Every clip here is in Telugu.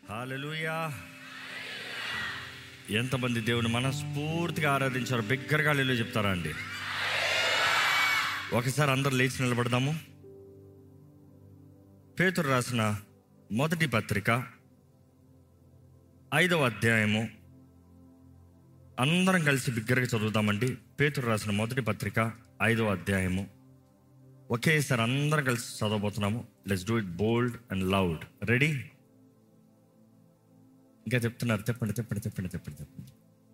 హాలెలూయా ఎంతమంది దేవుని మనస్ఫూర్తిగా ఆరాధించారు బిగ్గరగా లేలో చెప్తారా అండి ఒకసారి అందరు లేచి నిలబడదాము పేతురు రాసిన మొదటి పత్రిక ఐదవ అధ్యాయము అందరం కలిసి బిగ్గరగా చదువుదామండి పేతురు రాసిన మొదటి పత్రిక ఐదవ అధ్యాయము ఒకేసారి అందరం కలిసి చదవబోతున్నాము let's do it bold and loud ready ఇంకా చెప్తున్నారు చెప్పండి చెప్పండి చెప్పండి చెప్పండి చెప్పండి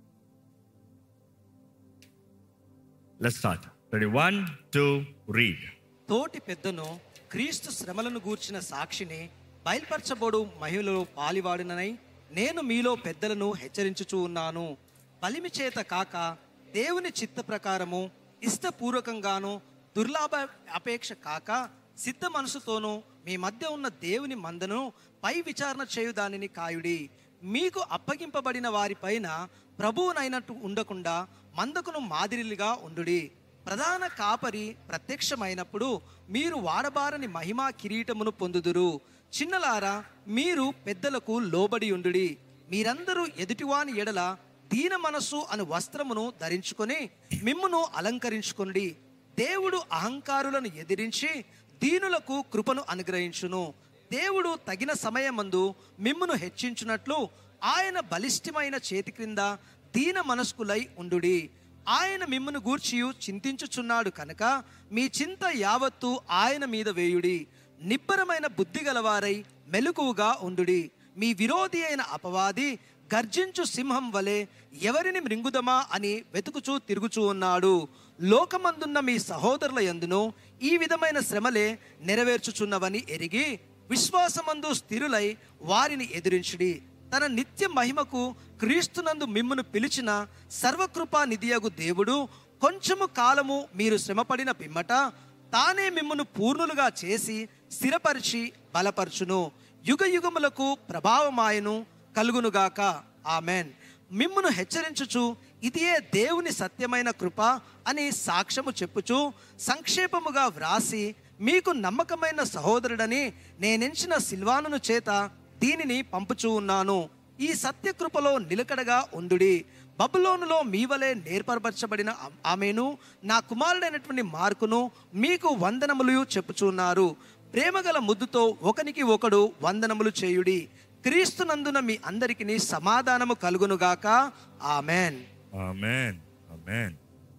let start ready one two read తోటి పెద్దను క్రీస్తు శ్రమలను గూర్చిన సాక్షిని బయల్పరచబడు మహిళలో పాలివాడిననై నేను మీలో పెద్దలను హెచ్చరించుచూ ఉన్నాను బలిమి చేత కాక దేవుని చిత్త ప్రకారము ఇష్టపూర్వకంగాను దుర్లాభ అపేక్ష కాక సిద్ధ మనసుతోనూ మీ మధ్య ఉన్న దేవుని మందను పై విచారణ చేయు దానిని కాయుడి మీకు అప్పగింపబడిన వారిపైన ప్రభువునైనట్టు ఉండకుండా మందకును మాదిరిలుగా ఉండుడి ప్రధాన కాపరి ప్రత్యక్షమైనప్పుడు మీరు వాడబారని మహిమా కిరీటమును పొందుదురు చిన్నలారా మీరు పెద్దలకు లోబడి ఉండుడి మీరందరూ ఎదుటివాని ఎడల దీన మనస్సు అను వస్త్రమును ధరించుకొని మిమ్మును అలంకరించుకొనుడి దేవుడు అహంకారులను ఎదిరించి దీనులకు కృపను అనుగ్రహించును దేవుడు తగిన సమయమందు మిమ్మును హెచ్చించున్నట్లు ఆయన బలిష్టమైన చేతి క్రింద దీన మనస్కులై ఉండుడి ఆయన మిమ్మను గూర్చియు చింతించుచున్నాడు కనుక మీ చింత యావత్తు ఆయన మీద వేయుడి నిబ్బరమైన బుద్ధి గలవారై మెలకువగా ఉండుడి మీ విరోధి అయిన అపవాది గర్జించు సింహం వలె ఎవరిని మృంగుదమా అని వెతుకుచూ తిరుగుచూ ఉన్నాడు లోకమందున్న మీ సహోదరుల యందును ఈ విధమైన శ్రమలే నెరవేర్చుచున్నవని ఎరిగి విశ్వాసమందు స్థిరులై వారిని ఎదిరించుడి తన నిత్య మహిమకు క్రీస్తునందు మిమ్మును పిలిచిన సర్వకృపా నిధియగు దేవుడు కొంచెము కాలము మీరు శ్రమపడిన పిమ్మట తానే మిమ్మును పూర్ణులుగా చేసి స్థిరపరిచి బలపరచును యుగ యుగములకు ప్రభావమాయను కలుగునుగాక ఆమెన్ మిమ్మును హెచ్చరించుచు ఇదియే దేవుని సత్యమైన కృప అని సాక్ష్యము చెప్పుచు సంక్షేపముగా వ్రాసి మీకు నమ్మకమైన సహోదరుడని నేనెంచిన సిల్వానును చేత దీనిని పంపుచూ ఉన్నాను ఈ సత్యకృపలో నిలకడగా ఉండుడి బబులోనులో మీ వలె నేర్పరపరచబడిన ఆమెను నా కుమారుడైనటువంటి మార్కును మీకు వందనములు చెప్పుచున్నారు ప్రేమగల ముద్దుతో ఒకనికి ఒకడు వందనములు చేయుడి క్రీస్తునందున మీ అందరికీ సమాధానము కలుగునుగాక ఆమెన్ ఆమెన్ ఆమెన్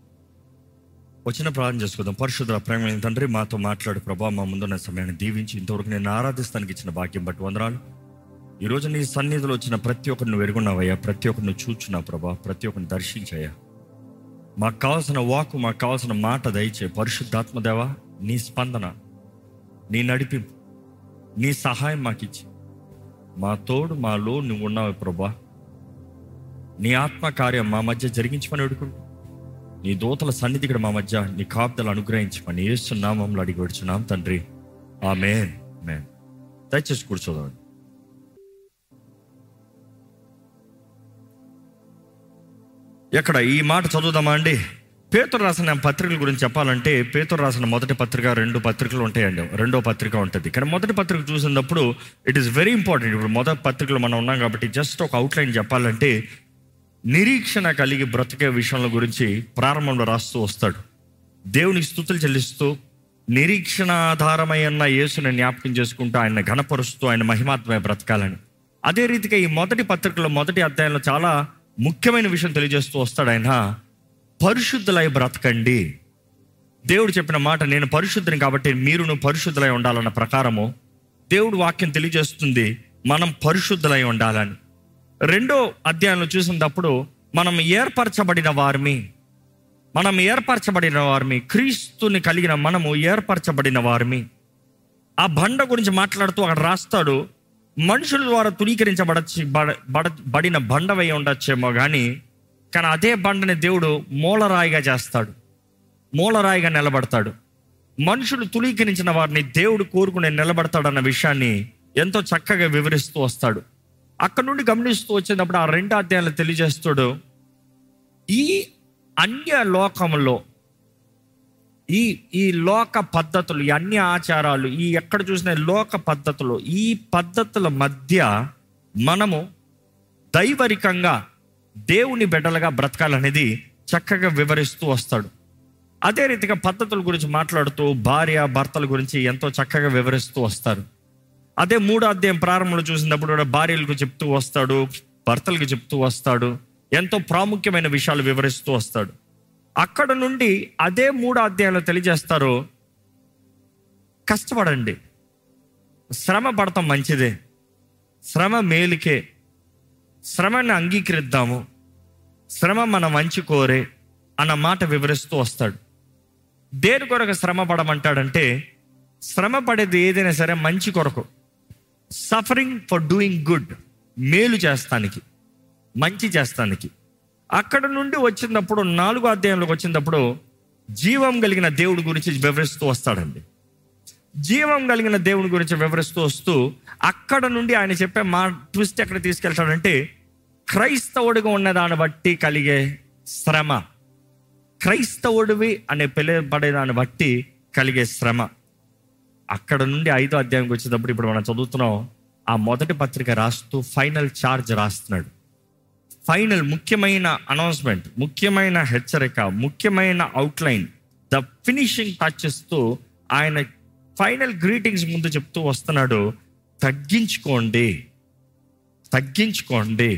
వచ్చిన ప్రార్థన చేసుకుందాం పరిశుద్ధ ప్రేమ తండ్రి మాతో మాట్లాడు ప్రభా మా ముందున్న సమయాన్ని దీవించి ఇంతవరకు నేను ఆరాధిస్తానికి ఇచ్చిన భాగ్యం బట్టి వందనాలు ఈరోజు నీ సన్నిధిలో వచ్చిన ప్రతి ఒక్కరిని నువ్వు ఎరుగున్నావయ్యా ప్రతి ఒక్కరిని చూచున్నావు ప్రభా ప్రతి ఒక్కరిని దర్శించయ్యా మాకు కావాల్సిన వాకు మాకు కావాల్సిన మాట దయచే పరిశుద్ధాత్మదేవ నీ స్పందన నీ నడిపింపు నీ సహాయం మాకు ఇచ్చి మా తోడు మాలో నువ్వు ఉన్నావు ప్రభా నీ ఆత్మ కార్యం మా మధ్య జరిగించమని అడుగుంటు నీ దూతల సన్నిధి ఇక్కడ మా మధ్య నీ కాపుదలు అనుగ్రహించమని ఏస్తున్నామంలో అడిగి వచ్చున్నాం తండ్రి ఆమెన్ ఆమెన్ దయచేసి కూర్చోదాం ఎక్కడ ఈ మాట చదువుదామా అండి పేతురు రాసిన పత్రికల గురించి చెప్పాలంటే పేతురు రాసిన మొదటి పత్రిక రెండు పత్రికలు ఉంటాయండి రెండో పత్రిక ఉంటుంది కానీ మొదటి పత్రిక చూసినప్పుడు ఇట్ ఈస్ వెరీ ఇంపార్టెంట్ ఇప్పుడు మొదటి పత్రికలో మనం ఉన్నాం కాబట్టి జస్ట్ ఒక అవుట్లైన్ చెప్పాలంటే నిరీక్షణ కలిగి బ్రతికే విషయంలో గురించి ప్రారంభంలో రాస్తూ వస్తాడు దేవునికి స్థుతులు చెల్లిస్తూ నిరీక్షణ ఆధారమైన యేసుని జ్ఞాపకం చేసుకుంటూ ఆయన ఘనపరుస్తూ ఆయన మహిమాత్మయ బ్రతకాలని అదే రీతిగా ఈ మొదటి పత్రికలో మొదటి అధ్యాయంలో చాలా ముఖ్యమైన విషయం తెలియజేస్తూ వస్తాడు ఆయన పరిశుద్ధులై బ్రతకండి దేవుడు చెప్పిన మాట నేను పరిశుద్ధిని కాబట్టి మీరును పరిశుద్ధులై ఉండాలన్న ప్రకారము దేవుడు వాక్యం తెలియజేస్తుంది మనం పరిశుద్ధులై ఉండాలని రెండో అధ్యాయంలో చూసినప్పుడు మనం ఏర్పరచబడిన వారిమి మనం ఏర్పరచబడిన వారిమి క్రీస్తుని కలిగిన మనము ఏర్పరచబడిన వారిమి ఆ బండ గురించి మాట్లాడుతూ అక్కడ రాస్తాడు మనుషుల ద్వారా తునీకరించబడచ్చి బడ బడ బడిన బండవై ఉండొచ్చేమో కానీ కానీ అదే బండని దేవుడు మూలరాయిగా చేస్తాడు మూలరాయిగా నిలబడతాడు మనుషులు తునీకరించిన వారిని దేవుడు కోరుకునే నిలబడతాడన్న విషయాన్ని ఎంతో చక్కగా వివరిస్తూ వస్తాడు అక్కడ నుండి గమనిస్తూ వచ్చేటప్పుడు ఆ రెండు అధ్యాయాలు తెలియజేస్తాడు ఈ అన్య లోకంలో ఈ ఈ లోక పద్ధతులు ఈ అన్ని ఆచారాలు ఈ ఎక్కడ చూసిన లోక పద్ధతులు ఈ పద్ధతుల మధ్య మనము దైవరికంగా దేవుని బిడ్డలుగా బ్రతకాలనేది చక్కగా వివరిస్తూ వస్తాడు అదే రీతిగా పద్ధతుల గురించి మాట్లాడుతూ భార్య భర్తల గురించి ఎంతో చక్కగా వివరిస్తూ వస్తారు అదే మూడో అధ్యాయం ప్రారంభంలో చూసినప్పుడు కూడా భార్యలకు చెప్తూ వస్తాడు భర్తలకు చెప్తూ వస్తాడు ఎంతో ప్రాముఖ్యమైన విషయాలు వివరిస్తూ వస్తాడు అక్కడ నుండి అదే మూడో అధ్యాయంలో తెలియజేస్తారు కష్టపడండి శ్రమ పడటం మంచిదే శ్రమ మేలుకే శ్రమని అంగీకరిద్దాము శ్రమ మన మంచి కోరే అన్న మాట వివరిస్తూ వస్తాడు దేని కొరకు శ్రమ పడమంటాడంటే శ్రమ పడేది ఏదైనా సరే మంచి కొరకు సఫరింగ్ ఫర్ డూయింగ్ గుడ్ మేలు చేస్తానికి మంచి చేస్తానికి అక్కడ నుండి వచ్చినప్పుడు నాలుగో అధ్యాయంలోకి వచ్చినప్పుడు జీవం కలిగిన దేవుడి గురించి వివరిస్తూ వస్తాడండి జీవం కలిగిన దేవుని గురించి వివరిస్తూ వస్తూ అక్కడ నుండి ఆయన చెప్పే మా ట్విస్ట్ ఎక్కడ తీసుకెళ్తాడంటే క్రైస్తవుడిగా ఉన్న దాన్ని బట్టి కలిగే శ్రమ క్రైస్తవుడివి అనే పిలువబడే దాన్ని బట్టి కలిగే శ్రమ అక్కడ నుండి ఐదో అధ్యాయంకి వచ్చేటప్పుడు ఇప్పుడు మనం చదువుతున్నాం ఆ మొదటి పత్రిక రాస్తూ ఫైనల్ చార్జ్ రాస్తున్నాడు ఫైనల్ ముఖ్యమైన అనౌన్స్మెంట్ ముఖ్యమైన హెచ్చరిక ముఖ్యమైన అవుట్లైన్ ద ఫినిషింగ్ టచెస్తో ఆయన ఫైనల్ గ్రీటింగ్స్ ముందు చెప్తూ వస్తున్నాడు తగ్గించుకోండి తగ్గించుకోండి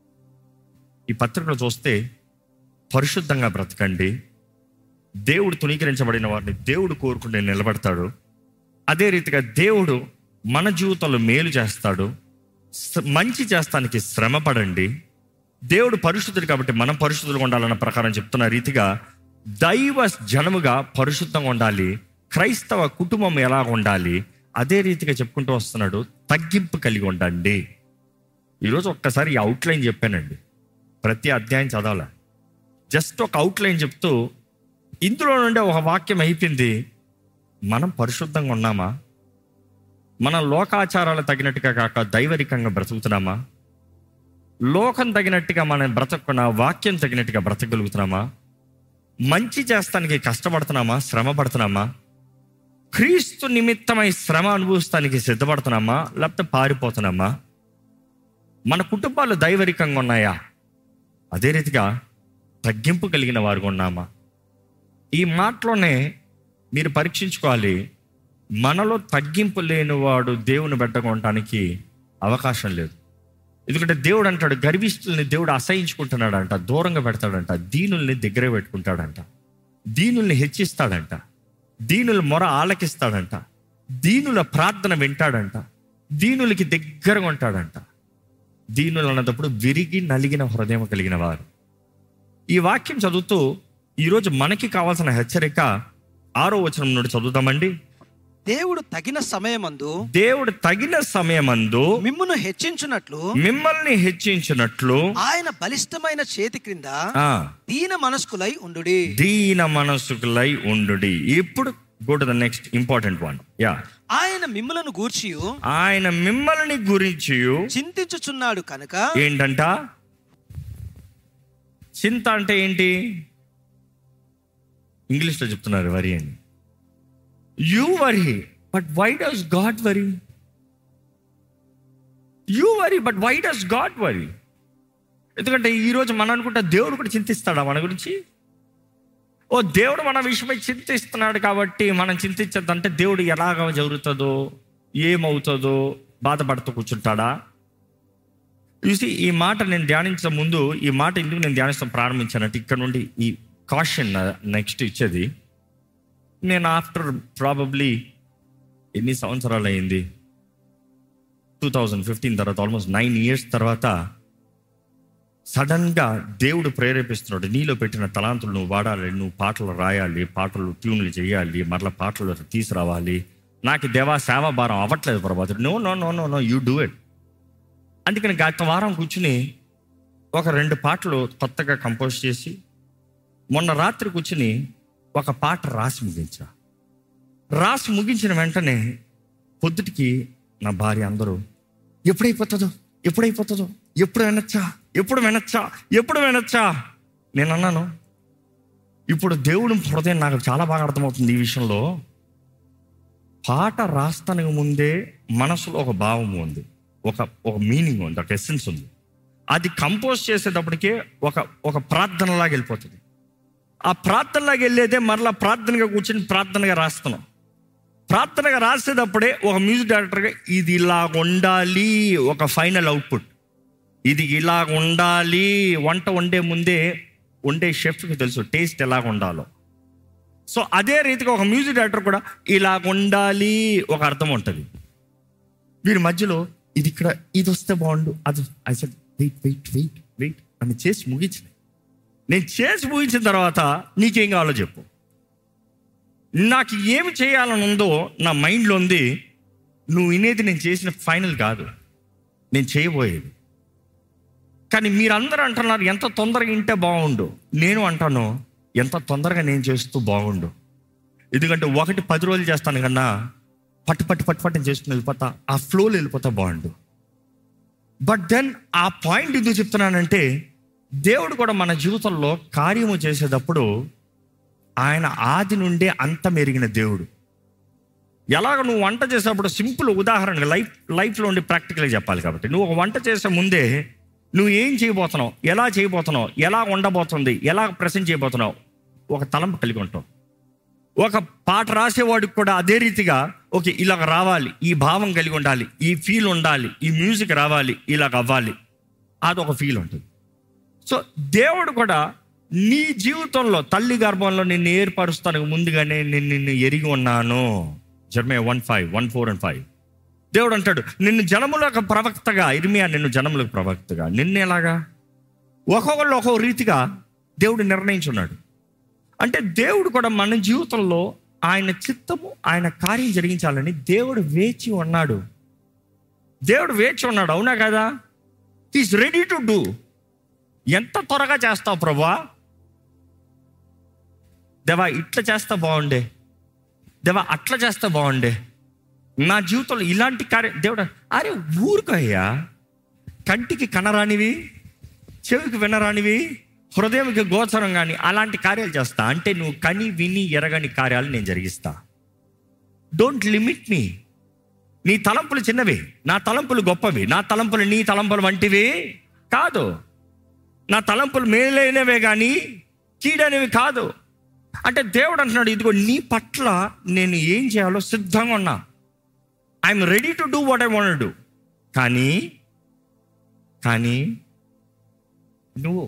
ఈ పత్రికలో చూస్తే పరిశుద్ధంగా బ్రతకండి దేవుడు తునీకరించబడిన వారిని దేవుడు కోరుకుంటే నిలబడతాడు అదే రీతిగా దేవుడు మన జీవితంలో మేలు చేస్తాడు స- మంచి చేస్తానికి శ్రమ పడండి దేవుడు పరిశుద్ధుడు కాబట్టి మనం పరిశుద్ధులుగా ఉండాలన్న ప్రకారం చెప్తున్న రీతిగా దైవ జనముగా పరిశుద్ధంగా ఉండాలి క్రైస్తవ కుటుంబం ఎలా ఉండాలి అదే రీతిగా చెప్పుకుంటూ వస్తున్నాడు తగ్గింపు కలిగి ఉండండి ఈరోజు ఒక్కసారి ఈ అవుట్లైన్ చెప్పానండి ప్రతి అధ్యాయం చదవాల జస్ట్ ఒక అవుట్లైన్ చెప్తూ ఇందులో నుండి ఒక వాక్యం అయిపోయింది మనం పరిశుద్ధంగా ఉన్నామా మన లోకాచారాలు తగినట్టుగా కాక దైవరికంగా బ్రతుకుతున్నామా లోకం తగినట్టుగా మనం బ్రతకున్న వాక్యం తగినట్టుగా బ్రతకగలుగుతున్నామా మంచి చేస్తానికి కష్టపడుతున్నామా శ్రమ పడుతున్నామా క్రీస్తు నిమిత్తమై శ్రమ అనుభవిస్తానికి సిద్ధపడుతున్నామా లేకపోతే పారిపోతున్నామా మన కుటుంబాలు దైవరికంగా ఉన్నాయా అదే రీతిగా తగ్గింపు కలిగిన వారుగా ఉన్నామా ఈ మాటలోనే మీరు పరీక్షించుకోవాలి మనలో తగ్గింపు లేనివాడు దేవుని బిడ్డగా ఉండటానికి అవకాశం లేదు ఎందుకంటే దేవుడు అంటాడు గర్విష్ఠుల్ని దేవుడు అసహించుకుంటున్నాడంట దూరంగా పెడతాడంట దీనుల్ని దగ్గరే పెట్టుకుంటాడంట దీనుల్ని హెచ్చిస్తాడంట దీనుల మొర ఆలకిస్తాడంట దీనుల ప్రార్థన వింటాడంట దీనులకి దగ్గరగా ఉంటాడంట దీనులు అన్నప్పుడు విరిగి నలిగిన హృదయం కలిగిన వారు ఈ వాక్యం చదువుతూ ఈరోజు మనకి కావాల్సిన హెచ్చరిక ఆరో వచనం నుండి చదువుతామండి దేవుడు తగిన సమయమందు దేవుడు తగిన సమయమందు మిమ్మును హెచ్చించున్నట్లు మిమ్మల్ని హెచ్చించినట్లు ఆయన బలిష్టమైన చేతి క్రింద ఆ దీన మనస్కులై ఉండు దీన మనసుకులై ఉండు ఇప్పుడు go to the next important one yeah ఆయన మిమ్ములను గూర్చి ఆయన మిమ్మల్ని గురించి చింతించుచున్నాడు కనుక ఏంటంట చింత అంటే ఏంటి ఇంగ్లీష్లో చెప్తున్నారు వరి అని you worry but why does God worry you worry but why does God worry ఎందుకంటే ఈరోజు మనం అనుకుంటా దేవుడు కూడా చింతిస్తాడా మన గురించి ఓ దేవుడు మన విషయమై చింతిస్తున్నాడు కాబట్టి మనం చింతించద్దంటే దేవుడు ఎలాగ జరుగుతుందో ఏమవుతుందో బాధపడుతూ కూర్చుంటాడా చూసి ఈ మాట నేను ధ్యానించే ముందు ఈ మాట ఎందుకు నేను ధ్యానిస్తాం ప్రారంభించానంటే ఇక్కడ నుండి ఈ కాషన్ నెక్స్ట్ ఇచ్చేది నేను ఆఫ్టర్ ప్రాబబ్లీ ఎన్ని సంవత్సరాలు అయింది టూ థౌజండ్ ఫిఫ్టీన్ తర్వాత ఆల్మోస్ట్ నైన్ ఇయర్స్ తర్వాత సడన్గా దేవుడు ప్రేరేపిస్తున్నాడు నీలో పెట్టిన తలాంతులు నువ్వు వాడాలి నువ్వు పాటలు రాయాలి పాటలు ట్యూన్లు చేయాలి మరలా పాటలు తీసుకురావాలి నాకు దేవా సేవ భారం అవ్వట్లేదు ప్రభాతుడు no no no no no you do it అందుకని గత వారం కూర్చుని ఒక రెండు పాటలు కొత్తగా కంపోజ్ చేసి మొన్న రాత్రి కూర్చుని ఒక పాట రాసి ముగించా రాసి ముగించిన వెంటనే పొద్దుటికి నా భార్య అందరూ ఎప్పుడైపోతుందో ఎప్పుడైపోతుందో ఎప్పుడు వినొచ్చా ఎప్పుడు వినొచ్చా ఎప్పుడు వినొచ్చా నేను అన్నాను ఇప్పుడు దేవుడి హృదయం నాకు చాలా బాగా అర్థమవుతుంది ఈ విషయంలో పాట రాస్తానికి ముందే మనసులో ఒక భావం ఉంది ఒక ఒక మీనింగ్ ఉంది ఒక ఎసెన్స్ ఉంది అది కంపోజ్ చేసేటప్పటికే ఒక ఒక ప్రార్థనలాగా వెళ్ళిపోతుంది ఆ ప్రార్థనలాగా వెళ్ళేదే మరలా ప్రార్థనగా కూర్చొని ప్రార్థనగా రాస్తున్నాం ప్రార్థనగా రాసేటప్పుడే ఒక మ్యూజిక్ డైరెక్టర్గా ఇది ఇలా ఉండాలి ఒక ఫైనల్ అవుట్పుట్ ఇది ఇలా ఉండాలి వంట వండే ముందే వండే షెఫ్కి తెలుసు టేస్ట్ ఎలా ఉండాలో సో అదే రీతిగా ఒక మ్యూజిక్ డైరెక్టర్ కూడా ఇలా ఉండాలి ఒక అర్థం ఉంటుంది వీరి మధ్యలో ఇది ఇక్కడ ఇది వస్తే బాగుండు అది I said wait wait wait wait అని చేసి ముగించిన నేను చేసి ముగించిన తర్వాత నీకేం కావాలో చెప్పు నాకు ఏమి చేయాలని ఉందో నా మైండ్లో ఉంది నువ్వు వినేది నేను చేసిన ఫైనల్ కాదు నేను చేయబోయేది కానీ మీరందరూ అంటున్నారు ఎంత తొందరగా వింటే బాగుండు నేను అంటాను ఎంత తొందరగా నేను చేస్తూ బాగుండు ఎందుకంటే ఒకటి పది రోజులు చేస్తాను కన్నా పట్టు పట్టు పట్టు పట్టు నేను చేసుకుని వెళ్ళిపోతా ఆ ఫ్లోలో వెళ్ళిపోతా బాగుండు బట్ దెన్ ఆ పాయింట్ ఎందుకు చెప్తున్నానంటే దేవుడు కూడా మన జీవితంలో కార్యము చేసేటప్పుడు ఆయన ఆది నుండే అంత మెరిగిన దేవుడు ఎలాగ నువ్వు వంట చేసేటప్పుడు సింపుల్ ఉదాహరణ లైఫ్ లైఫ్లో ఉండి ప్రాక్టికల్గా చెప్పాలి కాబట్టి నువ్వు ఒక వంట చేసే ముందే నువ్వు ఏం చేయబోతున్నావు ఎలా చేయబోతున్నావు ఎలా ఉండబోతుంది ఎలా ప్రజెంట్ చేయబోతున్నావు ఒక తలంపు కలిగి ఉంటావు ఒక పాట రాసేవాడికి కూడా అదే రీతిగా ఓకే ఇలాగ రావాలి ఈ భావం కలిగి ఉండాలి ఈ ఫీల్ ఉండాలి ఈ మ్యూజిక్ రావాలి ఇలాగ అవ్వాలి అదొక ఫీల్ ఉంటుంది సో దేవుడు కూడా నీ జీవితంలో తల్లి గర్భంలో నిన్ను ఏర్పరుస్తానికి ముందుగానే నేను నిన్ను ఎరిగి ఉన్నాను Jeremiah one five one four and five దేవుడు అంటాడు నిన్ను జనములకు ప్రవక్తగా ఇర్మియా నిన్ను జనములకు ప్రవక్తగా నిన్ను ఎలాగా ఒక్కొక్కళ్ళు ఒక్కొక్క రీతిగా దేవుడు నిర్ణయించున్నాడు అంటే దేవుడు కూడా మన జీవితంలో ఆయన చిత్తము ఆయన కార్యం జరిగించాలని దేవుడు వేచి ఉన్నాడు దేవుడు వేచి ఉన్నాడు అవునా కదా ఈజ్ రెడీ టు డూ ఎంత త్వరగా చేస్తావు ప్రభా దేవా ఇట్లా చేస్తా బాగుండే దేవా అట్లా చేస్తా బాగుండే నా జీవితంలో ఇలాంటి కార్యం దేవుడు అరే ఊరుకోయ్యా కంటికి కనరానివి చెవికి వినరానివి హృదయంకి గోచరం కానీ అలాంటి కార్యాలు చేస్తా అంటే నువ్వు కని విని ఎరగని కార్యాలు నేను జరిగిస్తా డోంట్ లిమిట్ మీ నీ తలంపులు చిన్నవి నా తలంపులు గొప్పవి నా తలంపులు నీ తలంపులు వంటివి కాదు నా తలంపులు మేలైనవే కానీ కీడనేవి కాదు అంటే దేవుడు అంటున్నాడు ఇదిగో నీ పట్ల నేను ఏం చేయాలో సిద్ధంగా ఉన్నా I'm ready to do what I want do కానీ కానీ నువ్వు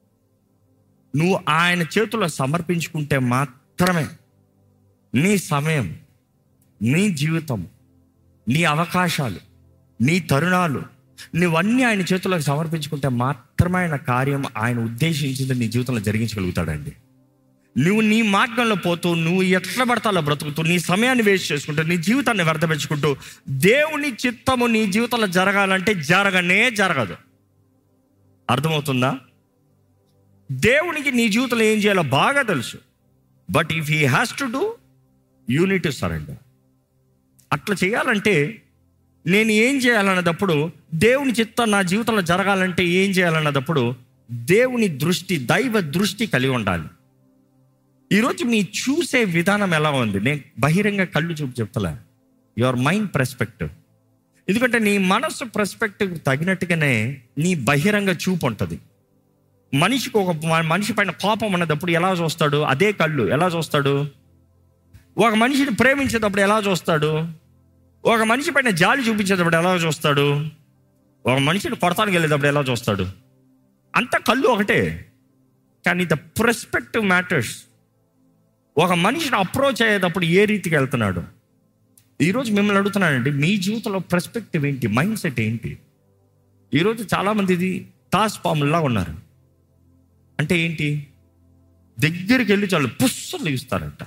నువ్వు ఆయన చేతుల్లో సమర్పించుకుంటే మాత్రమే నీ సమయం నీ జీవితం నీ అవకాశాలు నీ తరుణాలు నువ్వన్నీ ఆయన చేతులకు సమర్పించుకుంటే మాత్రమే ఆయన కార్యం ఆయన ఉద్దేశించింది నీ జీవితంలో జరిగించగలుగుతాడండి నువ్వు నీ మార్గంలో పోతూ నువ్వు ఎట్లా పడతాలో బ్రతుకుతూ నీ సమయాన్ని వేస్ట్ చేసుకుంటూ నీ జీవితాన్ని వ్యర్థపెట్టుకుంటూ దేవుని చిత్తము నీ జీవితంలో జరగాలంటే జరగనే జరగదు అర్థమవుతుందా దేవునికి నీ జీవితంలో ఏం చేయాలో బాగా తెలుసు but if he has to do you need to surrender అట్లా చేయాలంటే నేను ఏం చేయాలన్నదప్పుడు దేవుని చిత్తం నా జీవితంలో జరగాలంటే ఏం చేయాలన్నదప్పుడు దేవుని దృష్టి దైవ దృష్టి కలిగి ఉండాలి ఈరోజు మీ చూసే విధానం ఎలా ఉంది నేను బహిరంగ కళ్ళు చూపు చెప్తలే యువర్ మైండ్ పర్స్పెక్టివ్ ఎందుకంటే నీ మనస్సు పర్స్పెక్టివ్ తగినట్టుగానే నీ బహిరంగ చూపు ఉంటుంది మనిషికి ఒక మనిషి పైన కోపం ఉన్నప్పుడు ఎలా చూస్తాడు అదే కళ్ళు ఎలా చూస్తాడు ఒక మనిషిని ప్రేమించేటప్పుడు ఎలా చూస్తాడు ఒక మనిషి పైన జాలి చూపించేటప్పుడు ఎలా చూస్తాడు ఒక మనిషిని కొడతానికి వెళ్ళేటప్పుడు ఎలా చూస్తాడు అంత కళ్ళు ఒకటే కానీ ద పర్స్పెక్టివ్ మ్యాటర్స్ ఒక మనిషిని అప్రోచ్ అయ్యేటప్పుడు ఏ రీతికి వెళ్తున్నాడు ఈరోజు మిమ్మల్ని అడుగుతున్నానండి మీ జీవితంలో పర్స్పెక్టివ్ ఏంటి మైండ్ సెట్ ఏంటి ఈరోజు చాలామంది ఇది తాస్ పాముల్లా ఉన్నారు అంటే ఏంటి దగ్గరికి వెళ్ళి చాలు పుస్సలు ఇస్తారంట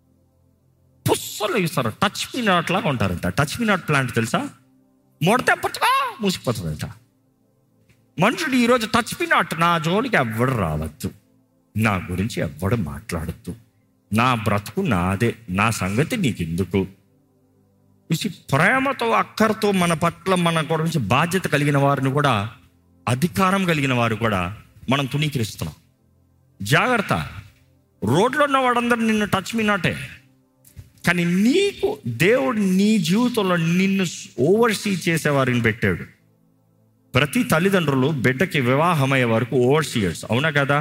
పుస్సలు ఇస్తారు టచ్ మీ నాట్ లాగా ఉంటారంట టచ్ మీ నాట్ ప్లాంట్ తెలుసా మొడతే పుచ్చగా మూసిపోతుందంట మనుషుడు ఈరోజు టచ్ మీ నాట్ నా జోలికి ఎవ్వడు రావద్దు నా గురించి ఎవ్వడు మాట్లాడద్దు నా బ్రతుకు నాదే నా సంగతి నీకెందుకు చూసి ప్రేమతో అక్కరతో మన పట్ల మన గురించి బాధ్యత కలిగిన వారిని కూడా అధికారం కలిగిన వారు కూడా మనం తుణీకరిస్తున్నాం జాగ్రత్త రోడ్లో ఉన్న వాడందరూ నిన్ను టచ్ మీ నాటే కానీ నీకు దేవుడు నీ జీవితంలో నిన్ను ఓవర్సీ చేసేవారిని పెట్టాడు ప్రతి తల్లిదండ్రులు బిడ్డకి వివాహమయ్యే వరకు ఓవర్సియర్స్ అవునా కదా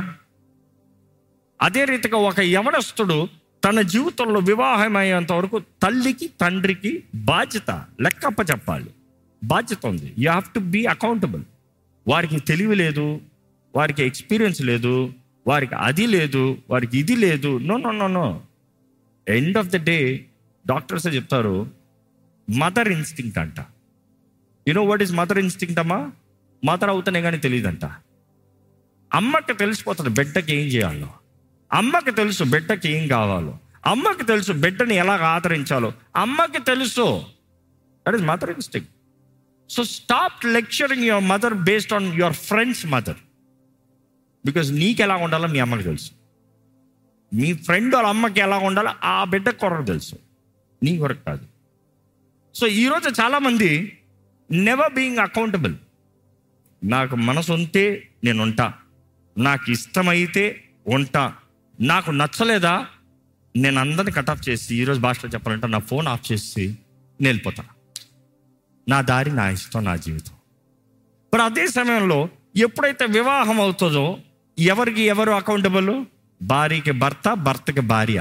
అదే రీతిగా ఒక యవనస్తుడు తన జీవితంలో వివాహం అయ్యేంత వరకు తల్లికి తండ్రికి బాధ్యత లెక్కప్ప చెప్పాలి బాధ్యత ఉంది you have to be accountable వారికి తెలివి లేదు వారికి ఎక్స్పీరియన్స్ లేదు వారికి అది లేదు వారికి ఇది లేదు no no no no end of the day doctors చెప్తారు మదర్ ఇన్స్టింక్ట్ అంట you know what is mother instinct అమ్మా మదర్ అవుతానే కానీ తెలియదంట అమ్మకి తెలిసిపోతుంది బిడ్డకి ఏం చేయాలో అమ్మకి తెలుసు బిడ్డకి ఏం కావాలో అమ్మకి తెలుసు బిడ్డని ఎలా ఆదరించాలో అమ్మకి తెలుసు that is mother instinct so stop lecturing your mother based on your friends mother because నీకు ఎలా ఉండాలో మీ అమ్మకి తెలుసు మీ ఫ్రెండ్ వాళ్ళ అమ్మకి ఎలా ఉండాలో ఆ బిడ్డ కొరకు తెలుసు నీ కొరకు కాదు సో ఈరోజు చాలామంది నెవర్ బీయింగ్ అకౌంటబుల్ నాకు మనసు ఉంటే నేను ఉంటా నాకు ఇష్టమైతే ఉంటా నాకు నచ్చలేదా నేను అందరిని కట్ ఆఫ్ చేసి ఈరోజు భాషలో చెప్పాలంటే నా ఫోన్ ఆఫ్ చేసి నేను వెళ్ళిపోతా నా దారి నా ఇష్టం నా జీవితం మరి అదే సమయంలో ఎప్పుడైతే వివాహం అవుతుందో ఎవరికి ఎవరు అకౌంటబుల్ భార్యకి భర్త భర్తకి భార్య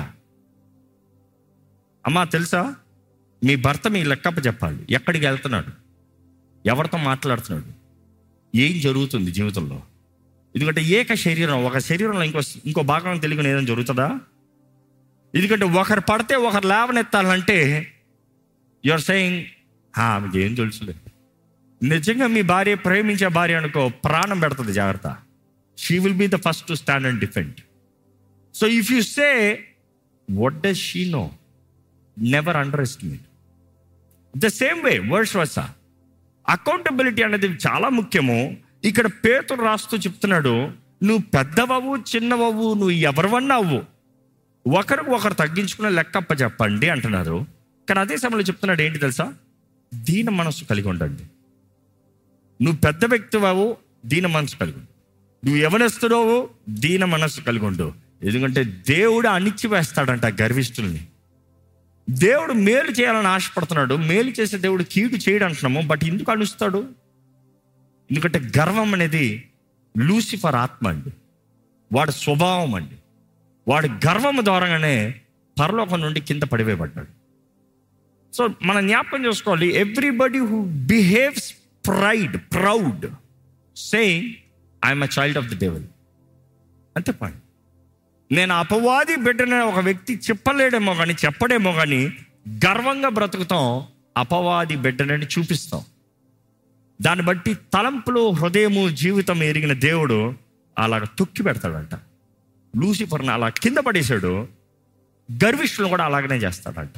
అమ్మా తెలుసా మీ భర్త మీ లెక్కప్ప చెప్పాలి ఎక్కడికి వెళ్తున్నాడు ఎవరితో మాట్లాడుతున్నాడు ఏం జరుగుతుంది జీవితంలో ఎందుకంటే ఏక శరీరం ఒక శరీరంలో ఇంకో ఇంకో భాగం తెలియని ఏదైనా జరుగుతుందా ఎందుకంటే ఒకరు పడితే ఒకరు లేవనెత్తాలంటే యువర్ సెయింగ్ ఆమెకి ఏం తెలుసులే నిజంగా మీ భార్య ప్రేమించే భార్య అనుకో ప్రాణం పెడుతుంది జాగ్రత్త she will be the first to stand and defend so if you say what does she know never underestimate the same way words verse accountability అనేది చాలా ముఖ్యము ఇక్కడ పేతురు రాస్తూ చెప్తున్నాడు నువ్వు పెద్దవవు చిన్నవవు నువ్వు ఎవరివన్నా అవ్వు ఒకరికి ఒకరు తగ్గించుకునే లెక్కప్ప చెప్పండి అంటున్నారు కానీ అదే సమయంలో చెప్తున్నాడు ఏంటి తెలుసా దీన మనస్సు కలిగి ఉండండి నువ్వు పెద్ద వ్యక్తివావు దీన మనసు కలిగి ఉండు నువ్వు ఎవరెస్తున్నావు దీన మనస్సు కలిగి ఉండు ఎందుకంటే దేవుడు అణిచివేస్తాడంట గర్విష్ఠుల్ని దేవుడు మేలు చేయాలని ఆశపడుతున్నాడు మేలు చేసే దేవుడు కీడు చేయడు అంటున్నాము బట్ ఎందుకు అణుస్తాడు ఎందుకంటే గర్వం అనేది లూసిఫర్ ఆత్మ అండి వాడి స్వభావం అండి వాడి గర్వం ద్వారానే పరలోకం నుండి కింద పడివేయబడ్డాడు సో మనం జ్ఞాపకం చేసుకోవాలి everybody who behaves pride proud saying I'm a child of the devil అంతే పాయింట్ నేను అపవాది బిడ్డన ఒక వ్యక్తి చెప్పలేడేమో కానీ చెప్పడేమో కానీ గర్వంగా బ్రతుకుతాం అపవాది బిడ్డనని చూపిస్తాం దాన్ని బట్టి తలంపులు హృదయము జీవితం ఎరిగిన దేవుడు అలాగ తొక్కి పెడతాడంట లూసిఫర్ని అలా కింద పడేశాడు గర్విష్ఠులను కూడా అలాగనే చేస్తాడంట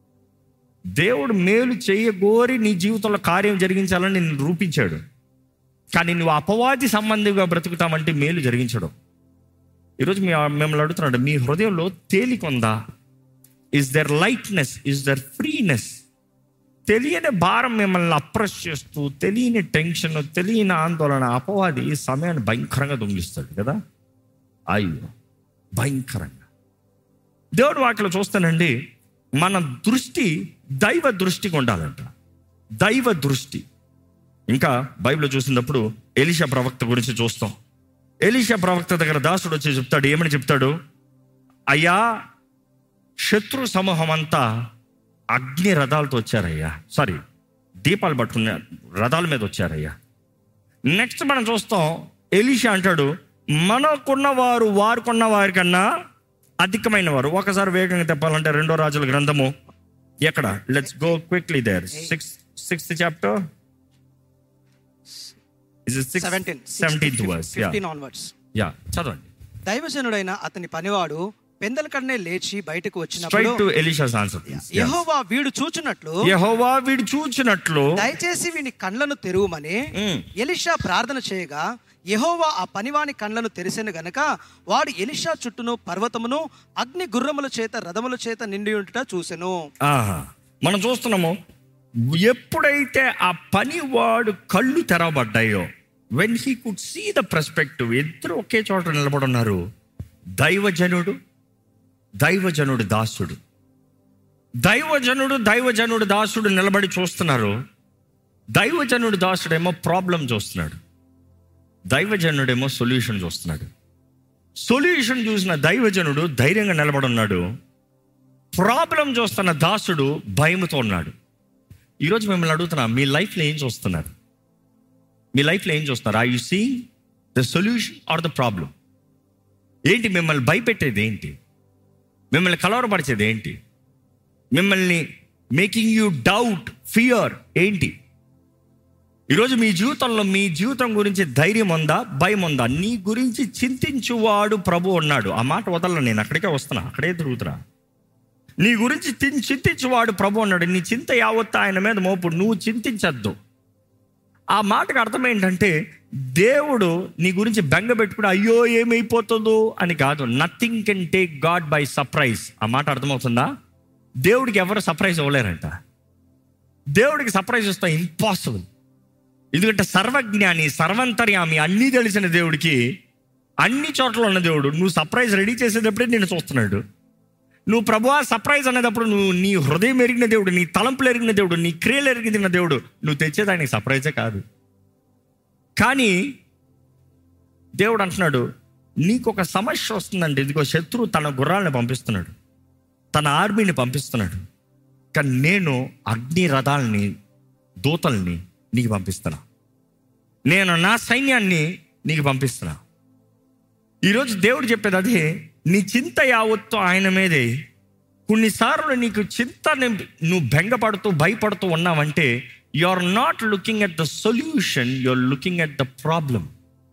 దేవుడు మేలు చేయగోరి నీ జీవితంలో కార్యం జరిగించాలని నిన్ను రూపించాడు కానీ నువ్వు అపవాది సంబంధిగా బ్రతుకుతామంటే మేలు జరిగించడం ఈరోజు మీ మిమ్మల్ని అడుగుతున్నాడు మీ హృదయంలో తేలిక ఉందా is there lightness is there freeness తెలియని భారం మిమ్మల్ని అప్రెస్ చేస్తూ తెలియని టెన్షన్ తెలియని ఆందోళన అపవాది ఈ సమయాన్ని భయంకరంగా దొంగిస్తాడు కదా అయ్యో భయంకరంగా దేవుడు వాటిలో చూస్తానండి మన దృష్టి దైవ దృష్టికి ఉండాలంట దైవ దృష్టి ఇంకా బైబిల్ చూసినప్పుడు ఎలిషా ప్రవక్త గురించి చూస్తాం ఎలీషా ప్రవక్త దగ్గర దాసుడు వచ్చి చెప్తాడు ఏమని చెప్తాడు అయ్యా శత్రు సమూహం అంతా అగ్ని రథాలతో వచ్చారయ్యా సారీ దీపాలు పట్టుకున్న రథాల మీద వచ్చారయ్యా నెక్స్ట్ మనం చూస్తాం ఎలీషా అంటాడు మనకున్న వారు వారుకున్న వారి కన్నా అధికమైన వారు ఒకసారి వేగంగా చెప్పాలంటే రెండో రాజుల గ్రంథము ఎక్కడ let's go quickly there six sixth chapter seventeen seventeenth verse yeah fifteen onwards yeah చదవండి దైవజనుడైన అతని పనివాడు పెందల కన్నే లేచి బయటకు వచ్చినప్పుడు స్ట్రైట్ టు ఎలీషాస్ ఆన్సర్ యెహోవా వీడు చూచున్నట్లు యెహోవా వీడు చూచినట్లు దయచేసి వీని కండ్లను తెరువమని మ్మ్. ఎలిషా ప్రార్థన చేయగా యెహోవా ఆ పనివాని కండ్లను తెరిసెను గనక వాడు ఎలిషా చుట్టూను పర్వతమును అగ్ని గుర్రముల చేత రథముల చేత నిండి ఉంటుట చూసెను ఆహా మనం చూస్తున్నాము ఎప్పుడైతే ఆ పనివాడు కళ్ళు తెరవబడ్డాయో when he could see the perspective ఇద్దరు ఒకే చోట నిలబడి ఉన్నారు దైవజనుడు దైవజనుడు దాసుడు దైవజనుడు దైవజనుడు దాసుడు నిలబడి చూస్తున్నారు దైవజనుడు దాసుడేమో ప్రాబ్లం చూస్తున్నాడు దైవజనుడేమో సొల్యూషన్ చూస్తున్నాడు సొల్యూషన్ చూసిన దైవజనుడు ధైర్యంగా నిలబడున్నాడు ప్రాబ్లం చూస్తున్న దాసుడు భయముతో ఉన్నాడు ఈరోజు మిమ్మల్ని అడుగుతున్నా మీ లైఫ్లో ఏం చూస్తున్నారు మీ లైఫ్లో ఏం చూస్తున్నారు I you see the solution or the problem ఏంటి మిమ్మల్ని భయపెట్టేది ఏంటి మిమ్మల్ని కలవరపరిచేది ఏంటి మిమ్మల్ని మేకింగ్ యూ డౌట్ ఫియర్ ఏంటి ఈరోజు మీ జీవితంలో మీ జీవితం గురించి ధైర్యం ఉందా భయం ఉందా నీ గురించి చింతించువాడు ప్రభు ఉన్నాడు ఆ మాట వదలను నేను అక్కడికే వస్తున్నా అక్కడే తిరుగుతున్నా నీ గురించి తిన్- చింతించువాడు ప్రభు ఉన్నాడు నీ చింత యావత్తు ఆయన మీద మోపుడు నువ్వు చింతించద్దు ఆ మాటకు అర్థం ఏంటంటే దేవుడు నీ గురించి బెంగ పెట్టుకుని అయ్యో ఏమైపోతుందో అని కాదు nothing can take God by surprise ఆ మాట అర్థమవుతుందా దేవుడికి ఎవరు సర్ప్రైజ్ ఇవ్వలేరంట దేవుడికి సర్ప్రైజ్ ఇస్తా ఇంపాసిబుల్ ఎందుకంటే సర్వజ్ఞాని సర్వంతర్యామి అన్నీ తెలిసిన దేవుడికి అన్ని చోట్ల ఉన్న దేవుడు నువ్వు సర్ప్రైజ్ రెడీ చేసేటప్పుడే నేను చూస్తున్నాడు నువ్వు ప్రభువా సర్ప్రైజ్ అనేటప్పుడు నువ్వు నీ హృదయం ఎరిగిన దేవుడు నీ తలంపులు ఎరిగిన దేవుడు నీ క్రియలు ఎరిగిన దేవుడు నువ్వు తెచ్చేదానికి సర్ప్రైజే కాదు కానీ దేవుడు అంటున్నాడు నీకు ఒక సమస్య వస్తుందండి ఇదిగో శత్రువు తన గుర్రాలను పంపిస్తున్నాడు తన ఆర్మీని పంపిస్తున్నాడు కానీ నేను అగ్ని రథాలని దూతల్ని నీకు పంపిస్తున్నా నేను నా సైన్యాన్ని నీకు పంపిస్తున్నా ఈరోజు దేవుడు చెప్పేది అదే నీ చింత యావత్తు ఆయన మీదే కొన్నిసార్లు నీకు చింత నువ్వు బెంగపడుతూ భయపడుతూ ఉన్నావంటే you are not looking at the solution you are looking at the problem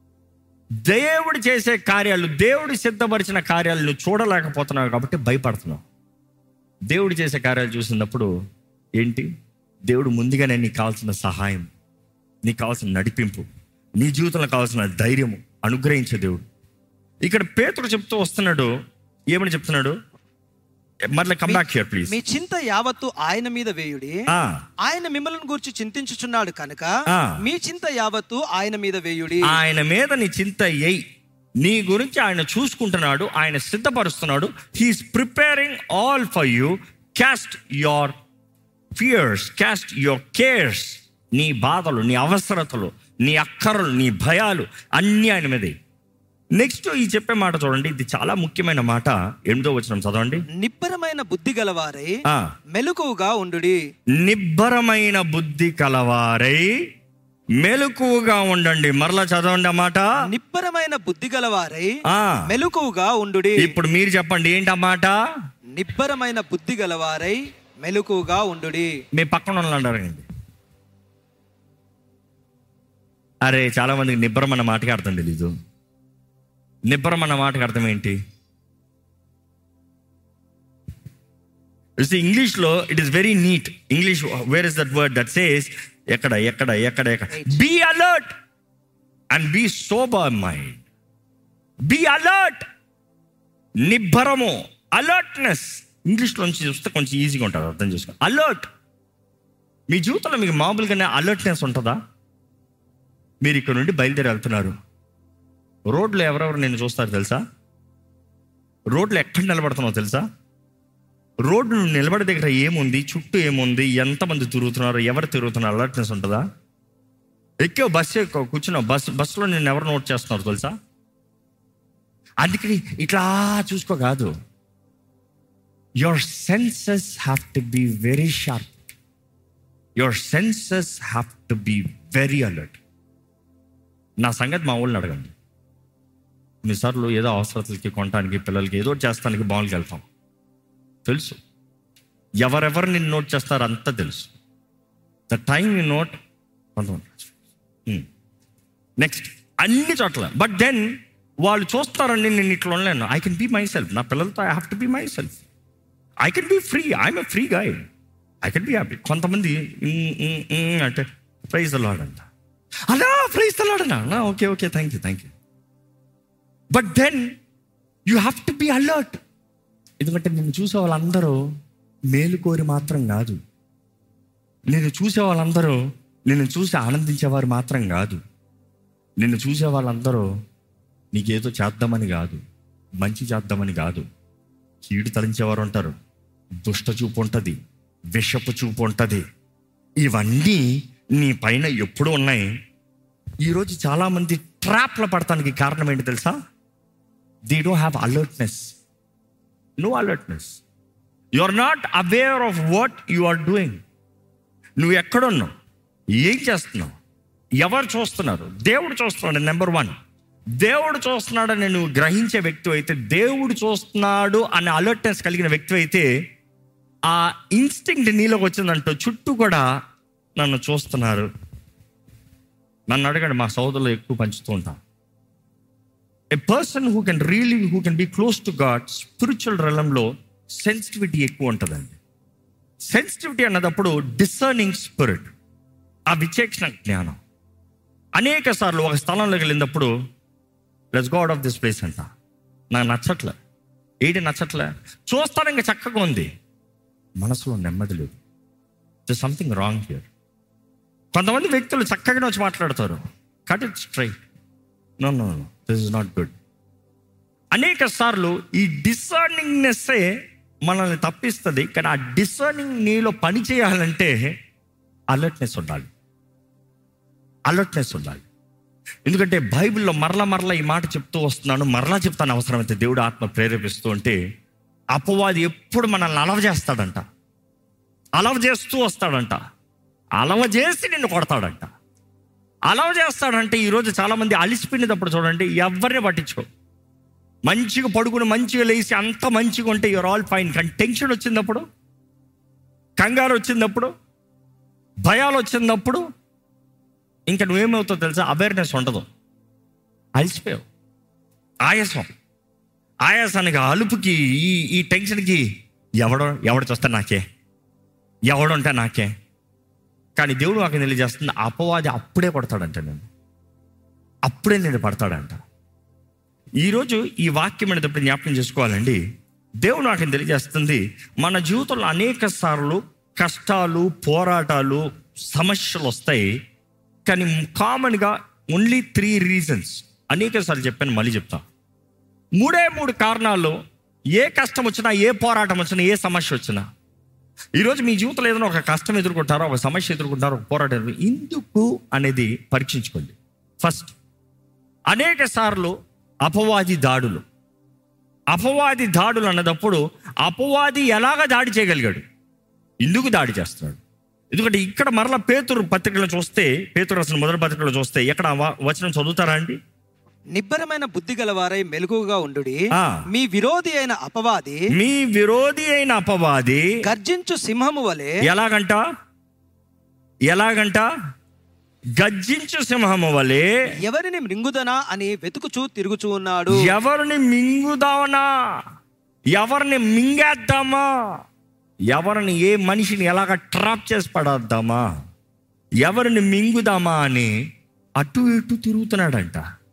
దేవుడు చేసే కార్యాలు దేవుడు సిద్ధపరిచిన కార్యాలు నువ్వు చూడలేకపోతున్నావు కాబట్టి భయపడుతున్నావు దేవుడు చేసే కార్యాలు చూసినప్పుడు ఏంటి దేవుడు ముందుగానే నీకు కావాల్సిన సహాయం నీకు కావాల్సిన నడిపింపు నీ జీవితంలో కావాల్సిన ధైర్యము అనుగ్రహించే దేవుడు ఇక్కడ పేతుడు చెప్తూ వస్తున్నాడు ఏమని చెప్తున్నాడు మరలా కమ్ బ్యాక్ హియర్ ప్లీజ్ మీ చింత యావత్తు ఆయన మీద వేయుడి ఆయన మిమ్మల్ని గురించి చింతించుచున్నాడు కనుక ఆ. మీ చింత యావత్తు ఆయన మీద వేయుడి ఆయన మీద నీ చింత ఎయ్ నీ గురించి ఆయన చూసుకుంటున్నాడు ఆయన సిద్ధపరుస్తున్నాడు he's preparing all for you cast your fears cast your cares నీ బాధలు నీ అవసరతలు నీ అక్కరలు నీ భయాలు అన్నీ ఆయన మీదే నెక్స్ట్ ఈ చెప్పే మాట చూడండి ఇది చాలా ముఖ్యమైన మాట ఎనిమిదో వచ్చిన చదవండి నిబ్బరమైన బుద్ధి గలవారై ఆ, మెలకువగా ఉండుడి నిబ్బరమైన బుద్ధి కలవారై మెలకువగా ఉండండి మరలా చదవండి ఆ మాట నిబ్బరమైన బుద్ధి గలవారై ఆ, మెలకువగా ఉండుడి ఇప్పుడు మీరు చెప్పండి ఏంటి ఆ మాట నిబ్బరమైన బుద్ధి గలవారై మెలకువగా ఉండుడి మీ పక్కన వాళ్ళు అంటారండి అరే చాలా మందికి నిబ్బరం అన్న మాటకి అర్థం తెలీదు నిబ్బరం అన్న మాటకి అర్థం ఏంటి ఇంగ్లీష్లో it is very neat English where is that word that says ఎక్కడ ఎక్కడ ఎక్కడ ఎక్కడ be alert and be sober mind be alert నిబ్బరము అలర్ట్నెస్ ఇంగ్లీష్లో నుంచి చూస్తే కొంచెం ఈజీగా ఉంటుంది అర్థం చేసుకో అలర్ట్ మీ జీవితంలో మీకు మామూలుగానే అలర్ట్నెస్ ఉంటుందా మీరు ఇక్కడ నుండి బయలుదేరి వెళ్తున్నారు రోడ్లో ఎవరెవరు నేను చూస్తారు తెలుసా రోడ్లో ఎక్కడ నిలబడుతున్నావు తెలుసా రోడ్డు నువ్వు నిలబడే దగ్గర ఏముంది చుట్టూ ఏముంది ఎంతమంది తిరుగుతున్నారు ఎవరు తిరుగుతున్నారు అలర్ట్నెస్ ఉంటుందా ఎక్కావు బస్సు ఎక్కువ కూర్చున్నావు బస్ బస్సులో నేను ఎవరు నోట్ చేస్తున్నారు తెలుసా అందుకని ఇట్లా చూసుకో కాదు your senses have to be very sharp your senses have to be very alert నా సంగతి మా ఊళ్ళని అడగండి కొన్నిసార్లు ఏదో అవసరతలకి కొనడానికి పిల్లలకి ఏదో ఒకటి చేస్తానికి బాగులకి వెళ్తాం తెలుసు ఎవరెవరు నిన్ను నోట్ చేస్తారో అంతా తెలుసు ద టైం యూ నోట్ కొంతమంది నెక్స్ట్ అన్ని చోట్ల బట్ దెన్ వాళ్ళు చూస్తారని నేను ఇట్లా ఉండలేను I can be myself నా పిల్లలతో I have to be myself I can be free I'm a free guy I can be happy కొంతమంది "ఉమ్, ఉమ్, ఉమ్" అంటే ప్రైజ్ అంట అలా ప్రైజ్ తలాడనా okay okay thank you thank you but then you have to be alert ఎందుకంటే నేను చూసే వాళ్ళందరూ మేలు కోరి మాత్రం కాదు నేను చూసే వాళ్ళందరూ నిన్ను చూసి ఆనందించేవారు మాత్రం కాదు నిన్ను చూసే వాళ్ళందరూ నీకేదో చేద్దామని కాదు మంచి చేద్దామని కాదు కీడు తలించేవారు ఉంటారు దుష్ట చూపు ఉంటుంది విషపు చూపు ఉంటుంది ఇవన్నీ నీ పైన ఎప్పుడు ఉన్నాయి ఈరోజు చాలామంది ట్రాప్లో పడటానికి కారణం ఏంటి తెలుసా they don't have alertness no alertness you are not aware of what you are doing నువ్వు ఎక్కడున్నావు ఏం చేస్తున్నావు ఎవరు చూస్తున్నారు దేవుడు చూస్తున్నాడు నెంబర్ వన్ దేవుడు చూస్తున్నాడని నువ్వు గ్రహించే వ్యక్తి అయితే దేవుడు చూస్తున్నాడు అనే అలర్ట్నెస్ కలిగిన వ్యక్తి అయితే ఆ ఇన్స్టింక్ట్ నీలోకి వచ్చిందంటూ చుట్టూ కూడా నన్ను చూస్తున్నారు నన్ను అడగండి మా సోదరులు ఎక్కువ పంచుతూ ఉంటాం a person who can really who can be close to God spiritual రంగంలో సెన్సిటివిటీ ఎక్కువ ఉంటుందండి సెన్సిటివిటీ అన్నదప్పుడు డిసర్నింగ్ స్పిరిట్ ఆ విచేక్షణ జ్ఞానం అనేక సార్లు ఒక స్థలంలోకి వెళ్ళినప్పుడు let's go out of this place అంట నాకు నచ్చట్లే ఏంటి నచ్చట్లే చూస్తాను ఇంకా చక్కగా ఉంది మనసులో నెమ్మది లేదు దిస్ సంథింగ్ రాంగ్ హియర్ కొంతమంది వ్యక్తులు చక్కగానే వచ్చి మాట్లాడతారు cut it straight no no no this is not good అనేక సార్లు ఈ డిసర్నింగ్నెస్సే మనల్ని తప్పిస్తుంది కానీ ఆ డిసర్నింగ్ నీలో పని చేయాలంటే అలర్ట్నెస్ ఉండాలి అలర్ట్నెస్ ఉండాలి ఎందుకంటే బైబిల్లో మరల మరల ఈ మాట చెప్తూ వస్తున్నాను మరలా చెప్తాను అవసరమైతే దేవుడు ఆత్మ ప్రేరేపిస్తూ ఉంటే అపవాది ఎప్పుడు మనల్ని అలవ చేస్తాడంట అలవ చేస్తూ వస్తాడంట అలవ చేసి నిన్ను కొడతాడంట అలవ చేస్తాడంటే ఈరోజు చాలామంది అలిసిపోయినప్పుడు చూడండి ఎవరిని పట్టించుకో మంచిగా పడుకుని మంచిగా లేచి అంత మంచిగా ఉంటే యూఆర్ ఆల్ ఫైన్ కానీ టెన్షన్ వచ్చినప్పుడు కంగారు వచ్చినప్పుడు భయాలు వచ్చినప్పుడు ఇంకా నువ్వేమవుతావు తెలుసా అవేర్నెస్ ఉండదు అలసిపోయావు ఆయాసం ఆయాసానికి అలుపుకి ఈ ఈ టెన్షన్కి ఎవడో ఎవడు చూస్తే నాకే ఎవడుంటే నాకే కానీ దేవుడు నాకు తెలియజేస్తుంది అపవాది అప్పుడే కొడతాడంట నేను అప్పుడే నేను పడతాడంట ఈరోజు ఈ వాక్యం అనేటప్పుడు జ్ఞాపకం చేసుకోవాలండి దేవుడు నాకు తెలియజేస్తుంది మన జీవితంలో అనేక సార్లు కష్టాలు పోరాటాలు సమస్యలు వస్తాయి కానీ కామన్గా ఓన్లీ త్రీ రీజన్స్ అనేక సార్లు చెప్పాను మళ్ళీ చెప్తా మూడే మూడు కారణాలు ఏ కష్టం వచ్చినా ఏ పోరాటం వచ్చినా ఏ సమస్య వచ్చినా ఈరోజు మీ జీవితంలో ఏదైనా ఒక కష్టం ఎదుర్కొంటారో ఒక సమస్య ఎదుర్కొంటారో ఒక పోరాటం ఎదుర్కొంటారో, ఎందుకు అనేది పరీక్షించుకోండి ఫస్ట్ అనేక సార్లు అపవాది దాడులు అపవాది దాడులు అన్నదప్పుడు అపవాది ఎలాగ దాడి చేయగలిగాడు ఎందుకు దాడి చేస్తున్నాడు ఎందుకంటే ఇక్కడ మరల పేతురు పత్రికలో చూస్తే పేతురు రాసిన మొదటి పత్రికలో చూస్తే ఎక్కడ ఆ వ- వచనం చదువుతారా అండి నిబ్బరమైన బుద్ధి గలవారై మెలకుగా ఉండుడి ఆ. మీ విరోధి అయిన అపవాది మీ విరోధి అయిన అపవాది గర్జించు సింహము వలె ఎలాగంట ఎలాగంట గర్జించు సింహము వలె ఎవరిని మృంగుదనా అని వెతుకుచూ తిరుగుచూ ఉన్నాడు ఎవరిని మింగుదామనా ఎవరిని మింగేద్దామా ఎవరిని ఏ మనిషిని ఎలాగ ట్రాప్ చేసి పడేద్దామా ఎవరిని మింగుదామా అని అటు ఇటు తిరుగుతున్నాడంట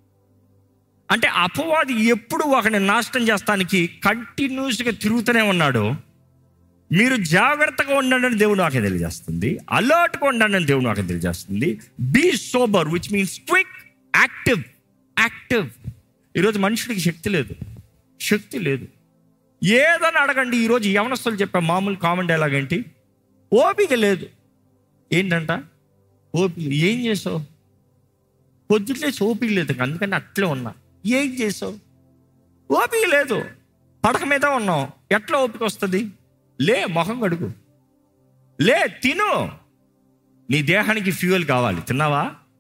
అంటే అపవాది ఎప్పుడు ఒకరిని నాశనం చేస్తానికి కంటిన్యూస్గా తిరుగుతూనే ఉన్నాడు మీరు జాగ్రత్తగా ఉండండి అని దేవుడు నాకు తెలియజేస్తుంది అలర్ట్గా ఉండండి అని దేవుడు నాకు తెలియజేస్తుంది be sober which means quick active active ఈరోజు మనుషుడికి శక్తి లేదు శక్తి లేదు ఏదని అడగండి ఈరోజు యవనస్తులు చెప్పే మామూలు కామన్ డైలాగ్ ఏంటి ఓపిక లేదు ఏంటంట ఓపిక ఏం చేసావు పొద్దుట్లే ఓపిక లేదు అందుకని అట్లే ఉన్నా ఏం చేసావు ఓపిక లేదు పడక మీద ఉన్నాం ఎట్లా ఓపిక వస్తుంది లే మొహం కడుగు లే తిను నీ దేహానికి ఫ్యూయల్ కావాలి తిన్నావా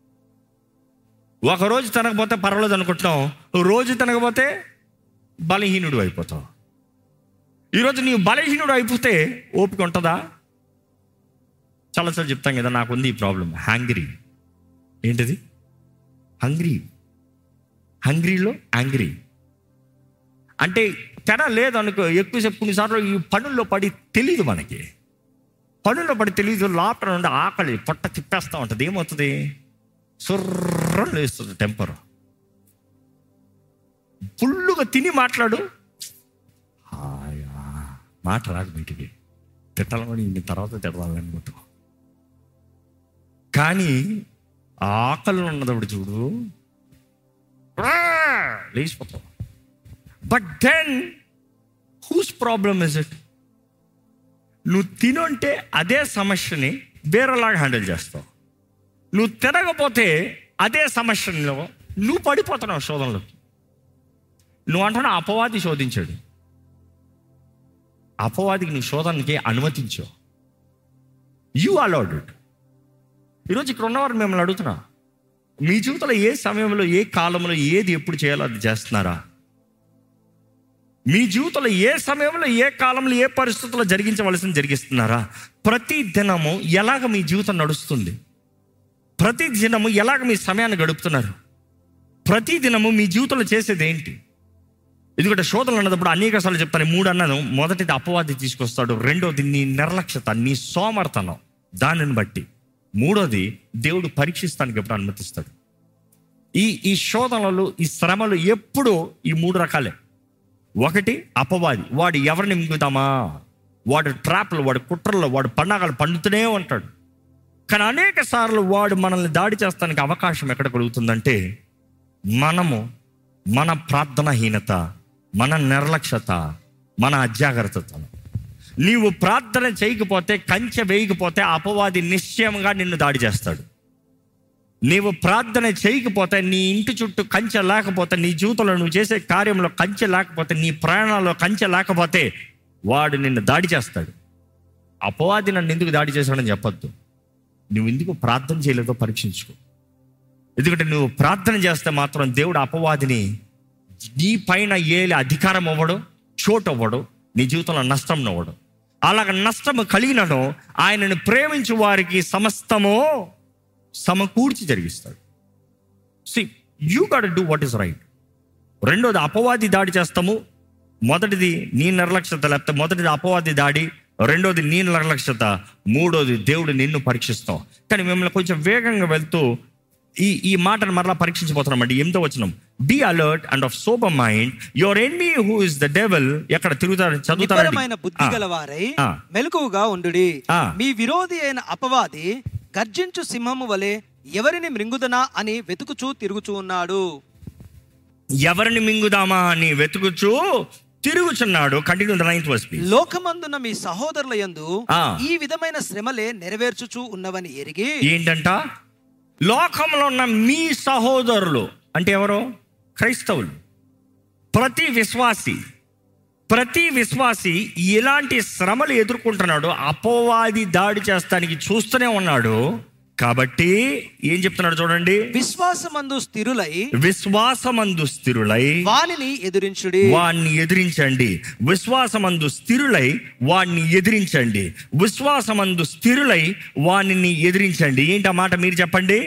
ఒక రోజు తినకపోతే పర్వాలేదు అనుకుంటున్నావు రోజు తినకపోతే బలహీనుడు అయిపోతావు ఈరోజు నీవు బలహీనుడు అయిపోతే ఓపిక ఉంటుందా చాలాసార్లు చెప్తాం కదా నాకు ఉంది ఈ ప్రాబ్లం హ్యాంగ్రీ ఏంటిది హంగ్రీ హంగ్రీలో యాంగ్రీ అంటే తెర లేదనుకో ఎక్కువసేపు కొన్నిసార్లు ఈ పనుల్లో పడి తెలియదు మనకి పనుల్లో పడి తెలియదు లోపల నుండి ఆకలి పొట్ట తిప్పేస్తూ ఉంటుంది ఏమవుతుంది సుర్రం లేస్తుంది టెంపర్ ఫుల్లుగా తిని మాట్లాడు హాయా, మాట రాదు బయటికి తిట్టాలని ఇన్ని తర్వాత తిడదాలని అనుకుంటాం కానీ ఆ ఆకలి ఉన్నదప్పుడు చూడు "ఆ!" లేచిపోతావు but then whose problem is it నువ్వు తినుంటే అదే సమస్యని వేరేలాగా హ్యాండిల్ చేస్తావు నువ్వు తిరగపోతే అదే సమస్యలో నువ్వు పడిపోతున్నావు శోధనలో నువ్వు అంటున్నా అపవాది శోధించాడు అపవాదికి నువ్వు శోధనకి అనుమతించావు యు అలౌడ్ ఇట్ ఈరోజు ఇక్కడ ఉన్నవారు మిమ్మల్ని అడుగుతున్నా మీ జీవితంలో ఏ సమయంలో ఏ కాలంలో ఏది ఎప్పుడు చేయాలో అది చేస్తున్నారా మీ జీవితంలో ఏ సమయంలో ఏ కాలంలో ఏ పరిస్థితుల్లో జరిగించవలసింది జరిగిస్తున్నారా ప్రతి దినము ఎలాగ మీ జీవితం నడుస్తుంది ప్రతి దినము ఎలాగ మీ సమయాన్ని గడుపుతున్నారు ప్రతి దినము మీ జీవితంలో చేసేది ఏంటి ఎందుకంటే శోధనలు అన్నప్పుడు అనేక సార్లు చెప్తాను మూడు అన్నాను మొదటిది అపవాది తీసుకొస్తాడు రెండోది నీ నిర్లక్ష్యత నీ సోమర్తనం దానిని బట్టి మూడోది దేవుడు పరీక్షిస్తానికి ఎప్పుడు అనుమతిస్తాడు ఈ ఈ శోధనలు ఈ శ్రమలు ఎప్పుడు ఈ మూడు రకాలే ఒకటి అపవాది వాడు ఎవరిని మింగుతామా వాడు ట్రాప్లు వాడు కుట్రల్లో వాడు పండగలు పండుతూనే ఉంటాడు కానీ అనేక సార్లు వాడు మనల్ని దాడి చేస్తానికి అవకాశం ఎక్కడ కలుగుతుందంటే మనము మన ప్రార్థనహీనత మన నిర్లక్ష్యత మన అజాగ్రత్తతను నీవు ప్రార్థన చేయకపోతే కంచె వేయకపోతే అపవాది నిశ్చయంగా నిన్ను దాడి చేస్తాడు నీవు ప్రార్థన చేయకపోతే నీ ఇంటి చుట్టూ కంచె లేకపోతే నీ జీవితంలో నువ్వు చేసే కార్యంలో కంచె లేకపోతే నీ ప్రయాణంలో కంచె లేకపోతే వాడు నిన్ను దాడి చేస్తాడు అపవాది నన్ను ఎందుకు దాడి చేశాడని చెప్పొద్దు నువ్వు ఎందుకు ప్రార్థన చేయలేదో పరీక్షించుకో ఎందుకంటే నువ్వు ప్రార్థన చేస్తే మాత్రం దేవుడు అపవాదిని నీ పైన ఏలి అధికారం అవ్వడు చోటు అవ్వడు నీ జీవితంలో నష్టం అవ్వడు అలాగ నష్టము కలిగినను ఆయనను ప్రేమించు వారికి సమస్తము సమకూర్చి జరిగిస్తాడు see you got do what is right రెండోది అపవాది దాడి చేస్తాము మొదటిది నీ నిర్లక్ష్యత లేకపోతే మొదటిది అపవాది దాడి రెండోది నీ నిర్లక్ష్యత మూడోది దేవుడు నిన్ను పరీక్షిస్తాం కానీ మిమ్మల్ని కొంచెం వేగంగా వెళ్తూ ఈ ఈ మాటను మరలా పరీక్షించబోతున్నాం అండి ఎంతో వచ్చినాం be alert and of sober mind your enemy who is the devil ఎక్కడ తిరుగుతారు నిబ్బరమైన బుద్ధి చదువుతారు గలవారై ఆ. మెలకువగా ఉండుడి ఆ. మీ విరోధి అయిన అపవాది గర్జించు సింహము వలె ఎవరిని మృంగుదనా అని వెతుకుచూ తిరుగుచూ ఉన్నాడు ఎవరిని మింగుదామా అని వెతుకుచూ తిరుగుచున్నాడు continue the ninth verse please లోకమందున్న మీ సహోదరుల యందు ఆ. ఈ విధమైన శ్రమలే నెరవేర్చుచూ ఉన్నవని ఎరిగి ఏంటంట లోకంలో ఉన్న మీ సహోదరులు అంటే ఎవరు క్రైస్తవులు ప్రతి విశ్వాసి ప్రతి విశ్వాసి ఎలాంటి శ్రమలు ఎదుర్కొంటున్నాడో అపోవాది దాడి చేస్తానికి చూస్తూనే ఉన్నాడు కాబట్టి ఏం చెప్తున్నాడు చూడండి విశ్వాసమందు స్థిరులై విశ్వాసమందు స్థిరులై వానిని ఎదురించుడి వాణ్ణి ఎదిరించండి విశ్వాసమందు స్థిరులై వాణ్ణి ఎదిరించండి విశ్వాసమందు స్థిరులై వాణ్ణి ఎదిరించండి ఏంటి ఆ మాట మీరు చెప్పండి